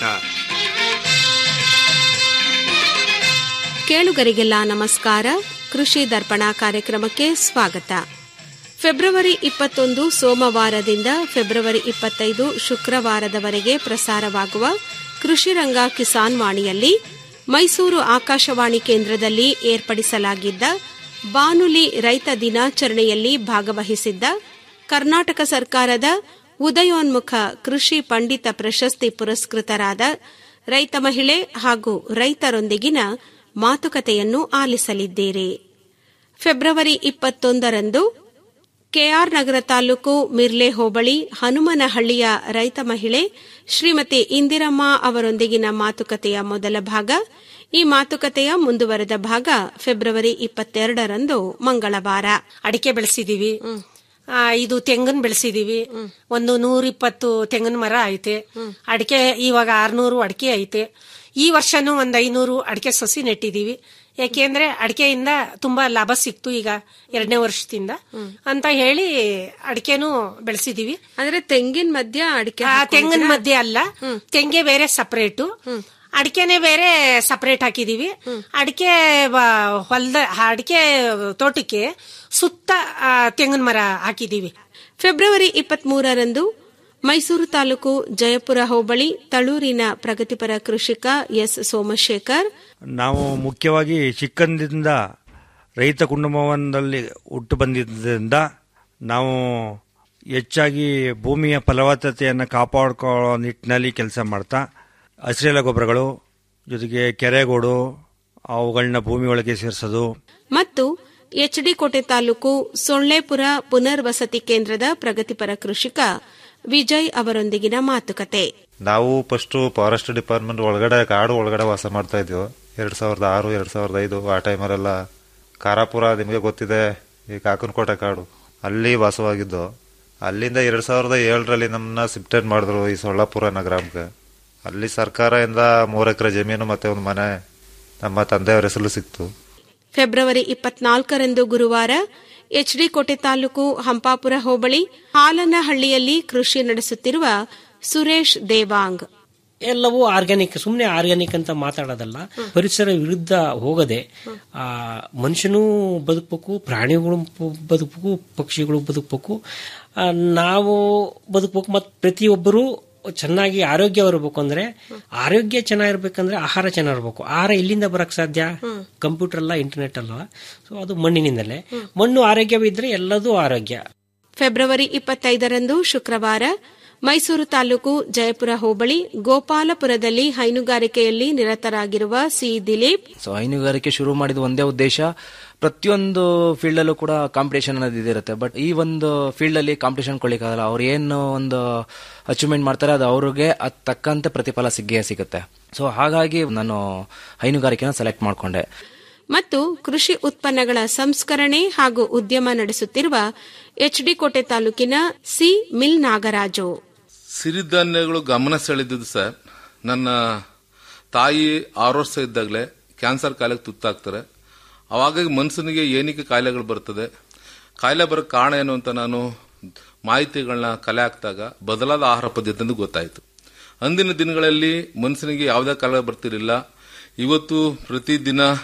ಕೇಳುಗರಿಗೆಲ್ಲ ನಮಸ್ಕಾರ ಕೃಷಿ ದರ್ಪಣ ಕಾರ್ಯಕ್ರಮಕ್ಕೆ ಸ್ವಾಗತ ಫೆಬ್ರವರಿ ಇಪ್ಪತ್ತೊಂದು ಸೋಮವಾರದಿಂದ ಫೆಬ್ರವರಿ ಇಪ್ಪತ್ತೈದು ಶುಕ್ರವಾರದವರೆಗೆ ಪ್ರಸಾರವಾಗುವ ಕೃಷಿರಂಗ ಕಿಸಾನ್ ವಾಣಿಯಲ್ಲಿ ಮೈಸೂರು ಆಕಾಶವಾಣಿ ಕೇಂದ್ರದಲ್ಲಿ ಏರ್ಪಡಿಸಲಾಗಿದ್ದ ಬಾನುಲಿ ರೈತ ದಿನಾಚರಣೆಯಲ್ಲಿ ಭಾಗವಹಿಸಿದ್ದ ಕರ್ನಾಟಕ ಸರ್ಕಾರದ ಉದಯೋನ್ಮುಖ ಕೃಷಿ ಪಂಡಿತ ಪ್ರಶಸ್ತಿ ಪುರಸ್ಕೃತರಾದ ರೈತ ಮಹಿಳೆ ಹಾಗೂ ರೈತರೊಂದಿಗಿನ ಮಾತುಕತೆಯನ್ನು ಆಲಿಸಲಿದ್ದೀರಿ ಫೆಬ್ರವರಿ ಇಪ್ಪತ್ತೊಂದರಂದು ಕೆಆರ್ ನಗರ ತಾಲೂಕು ಮಿರ್ಲೆ ಹೋಬಳಿ ಹನುಮನಹಳ್ಳಿಯ ರೈತ ಮಹಿಳೆ ಶ್ರೀಮತಿ ಇಂದಿರಮ್ಮ ಅವರೊಂದಿಗಿನ ಮಾತುಕತೆಯ ಮೊದಲ ಭಾಗ ಈ ಮಾತುಕತೆಯ ಮುಂದುವರೆದ ಭಾಗ ಫೆಬ್ರವರಿ ಇಪ್ಪತ್ತೆರಡರಂದು ಮಂಗಳವಾರ ಅಡಿಕೆ ಬೆಳೆಸಿದೀವಿ ಆ, ಇದು ತೆಂಗನ್ ಬೆಳೆಸಿದೀವಿ ಒಂದು ನೂರಿಪ್ಪತ್ತು ತೆಂಗಿನ ಮರ ಐತೆ ಅಡಿಕೆ ಇವಾಗ ಆರ್ನೂರು ಅಡಿಕೆ ಐತೆ ಈ ವರ್ಷನೂ ಒಂದ್ ಐನೂರು ಅಡಿಕೆ ಸಸಿ ನೆಟ್ಟಿದೀವಿ ಯಾಕೆಂದ್ರೆ ಅಡಿಕೆಯಿಂದ ತುಂಬಾ ಲಾಭ ಸಿಕ್ತು ಈಗ ಎರಡನೇ ವರ್ಷದಿಂದ ಅಂತ ಹೇಳಿ ಅಡಿಕೆನೂ ಬೆಳೆಸಿದೀವಿ ಅಂದ್ರೆ ತೆಂಗಿನ ಮಧ್ಯ ಅಡಿಕೆ ಆ, ತೆಂಗಿನ ಮಧ್ಯೆ ಅಲ್ಲ ತೆಂಗೆ ಬೇರೆ ಸಪರೇಟು ಅಡಿಕೆನೆ ಬೇರೆ ಸಪರೇಟ್ ಹಾಕಿದೀವಿ ಅಡಿಕೆ ಬ- ಹೊಲ್ದ ಅಡಿಕೆ ತೋಟಕ್ಕೆ ಸುತ್ತ ಆ, ತೆಂಗಿನ ಮರ ಹಾಕಿದೀವಿ ಫೆಬ್ರವರಿ ಇಪ್ಪತ್ಮೂರರಂದು ಮೈಸೂರು ತಾಲೂಕು ಜಯಪುರ ಹೋಬಳಿ ತಳೂರಿನ ಪ್ರಗತಿಪರ ಕೃಷಿಕ ಎಸ್ ಸೋಮಶೇಖರ್ ನಾವು ಮುಖ್ಯವಾಗಿ ಚಿಕ್ಕಂದಿಂದ ರೈತ ಕುಟುಂಬವೊಂದಲ್ಲಿ ಹುಟ್ಟು ಬಂದಿದ್ದರಿಂದ ನಾವು ಹೆಚ್ಚಾಗಿ ಭೂಮಿಯ ಫಲವತ್ತತೆಯನ್ನು ಕಾಪಾಡಿಕೊಳ್ಳೋ ನಿಟ್ಟಿನಲ್ಲಿ ಕೆಲಸ ಮಾಡ್ತಾ ಹಸಿರೆಲೆ ಗೊಬ್ಬರಗಳು ಜೊತೆಗೆ ಕೆರೆಗೋಡು ಅವುಗಳನ್ನ ಭೂಮಿ ಒಳಗೆ ಸೇರಿಸೋದು ಮತ್ತು ಎಚ್ಡಿ ಕೋಟೆ ತಾಲೂಕು ಸೊಳ್ಳೆಪುರ ಪುನರ್ವಸತಿ ಕೇಂದ್ರದ ಪ್ರಗತಿಪರ ಕೃಷಿಕ ವಿಜಯ್ ಅವರೊಂದಿಗಿನ ಮಾತುಕತೆ ನಾವು ಫಸ್ಟ್ ಫಾರೆಸ್ಟ್ ಡಿಪಾರ್ಟ್ಮೆಂಟ್ ಒಳಗಡೆ ಕಾಡು ಒಳಗಡೆ ವಾಸ ಮಾಡ್ತಾ ಇದ್ವಿ ಎರಡ್ ಸಾವಿರದ ಆರು ಎರಡ್ ಸಾವಿರದ ಐದು ಆ ಟೈಮಲ್ಲೆಲ್ಲ ಕಾರಾಪುರ ನಿಮಗೆ ಗೊತ್ತಿದೆ ಈ ಕಾಕನಕೋಟೆ ಕಾಡು ಅಲ್ಲಿ ವಾಸವಾಗಿದ್ದು ಅಲ್ಲಿಂದ ಎರಡ್ ಸಾವಿರದ ಏಳರಲ್ಲಿ ನಮ್ಮನ್ನ ಶಿಫ್ಟೆಡ್ ಮಾಡಿದ್ರು ಈ ಸೊಳ್ಳಾಪುರ ಗ್ರಾಮಕ್ಕೆ ಅಲ್ಲಿ ಸರ್ಕಾರದಿಂದ ಮೂರು ಎಕರೆ ಜಮೀನು ಮತ್ತೆ ಒಂದು ಮನೆ ನಮ್ಮ ತಂದೆಯವರ ಹೆಸರು ಸಿಕ್ತು ಫೆಬ್ರವರಿ ಇಪ್ಪತ್ನಾಲ್ಕರಂದು ಗುರುವಾರ ಎಚ್ಡಿ ಕೋಟೆ ತಾಲೂಕು ಹಂಪಾಪುರ ಹೋಬಳಿ ಹಾಲನಹಳ್ಳಿಯಲ್ಲಿ ಕೃಷಿ ನಡೆಸುತ್ತಿರುವ ಸುರೇಶ್ ದೇವಾಂಗ್ ಎಲ್ಲವೂ ಆರ್ಗ್ಯಾನಿಕ್ ಸುಮ್ಮನೆ ಆರ್ಗ್ಯಾನಿಕ್ ಅಂತ ಮಾತಾಡೋದಲ್ಲ ಪರಿಸರ ವಿರುದ್ಧ ಹೋಗದೆ ಆ ಮನುಷ್ಯನೂ ಬದುಕಬೇಕು ಪ್ರಾಣಿಗಳು ಪ- ಬದುಕಬೇಕು ಪಕ್ಷಿಗಳು ಬದುಕಬೇಕು ಆ, ನಾವು ಬದುಕಬೇಕು ಮತ್ತು ಪ್ರತಿಯೊಬ್ಬರು ಚೆನ್ನಾಗಿ ಆರೋಗ್ಯ ಬರಬೇಕು ಅಂದ್ರೆ ಆರೋಗ್ಯ ಚೆನ್ನಾಗಿರ್ಬೇಕಂದ್ರೆ ಆಹಾರ ಚೆನ್ನಾಗಿರ್ಬೇಕು ಆಹಾರ ಎಲ್ಲಿಂದ ಬರಕ್ ಸಾಧ್ಯ ಕಂಪ್ಯೂಟರ್ ಅಲ್ಲ ಇಂಟರ್ನೆಟ್ ಅಲ್ಲ ಸೊ ಅದು ಮಣ್ಣಿನಿಂದಲೇ ಮಣ್ಣು ಆರೋಗ್ಯವಿದ್ರೆ ಎಲ್ಲದೂ ಆರೋಗ್ಯ ಫೆಬ್ರವರಿ ಇಪ್ಪತ್ತೈದರಂದು ಶುಕ್ರವಾರ ಮೈಸೂರು ತಾಲೂಕು ಜಯಪುರ ಹೋಬಳಿ ಗೋಪಾಲಪುರದಲ್ಲಿ ಹೈನುಗಾರಿಕೆಯಲ್ಲಿ ನಿರತರಾಗಿರುವ ಸಿ ದಿಲೀಪ್ ಸೊ ಹೈನುಗಾರಿಕೆ ಶುರು ಮಾಡಿದ ಒಂದೇ ಉದ್ದೇಶ ಪ್ರತಿಯೊಂದು ಫೀಲ್ಡ್ ಅಲ್ಲೂ ಕೂಡ ಕಾಂಪಿಟೇಷನ್ ಅನ್ನೋದು ಇದಿರುತ್ತೆ ಬಟ್ ಈ ಒಂದು ಫೀಲ್ಡ್ ಅಲ್ಲಿ ಕಾಂಪಿಟೇಷನ್ ಕೊಡ್ಲಿಕ್ಕಾಗಲ್ಲ ಅವ್ರು ಏನು ಒಂದು ಅಚೀವ್ಮೆಂಟ್ ಮಾಡ್ತಾರೆ ಅದು ಅವ್ರಿಗೆ ಅದ್ ತಕ್ಕಂತೆ ಪ್ರತಿಫಲ ಸಿಕ್ಕೇ ಸಿಗುತ್ತೆ ಸೊ ಹಾಗಾಗಿ ನಾನು ಹೈನುಗಾರಿಕೆನ ಸೆಲೆಕ್ಟ್ ಮಾಡ್ಕೊಂಡೆ ಮತ್ತು ಕೃಷಿ ಉತ್ಪನ್ನಗಳ ಸಂಸ್ಕರಣೆ ಹಾಗೂ ಉದ್ಯಮ ನಡೆಸುತ್ತಿರುವ ಎಚ್ಡಿ ಕೋಟೆ ತಾಲೂಕಿನ ಸಿ ಮಿಲ್ ನಾಗರಾಜು ಸಿರಿಧಾನ್ಯಗಳು ಗಮನ ಸೆಳೆದಿದ್ದು ಸರ್ ನನ್ನ ತಾಯಿ ಆರು ವರ್ಷ ಇದ್ದಾಗಲೇ ಕ್ಯಾನ್ಸರ್ ಕಾಯಿಲೆಗೆ ತುತ್ತಾಗ್ತಾರೆ ಅವಾಗ ಮನುಷ್ಯನಿಗೆ ಏನಕ್ಕೆ ಕಾಯಿಲೆಗಳು ಬರ್ತದೆ ಕಾಯಿಲೆ ಬರೋ ಕಾರಣ ಏನು ಅಂತ ನಾನು ಮಾಹಿತಿಗಳನ್ನ ಕಲೆ ಹಾಕಿದಾಗ ಬದಲಾದ ಆಹಾರ ಪದ್ಧತಿ ಅಂತ ಗೊತ್ತಾಯಿತು ಅಂದಿನ ದಿನಗಳಲ್ಲಿ ಮನುಷ್ಯನಿಗೆ ಯಾವುದೇ ಕಾಯಿಲೆ ಬರ್ತಿರಲಿಲ್ಲ ಇವತ್ತು ಪ್ರತಿದಿನ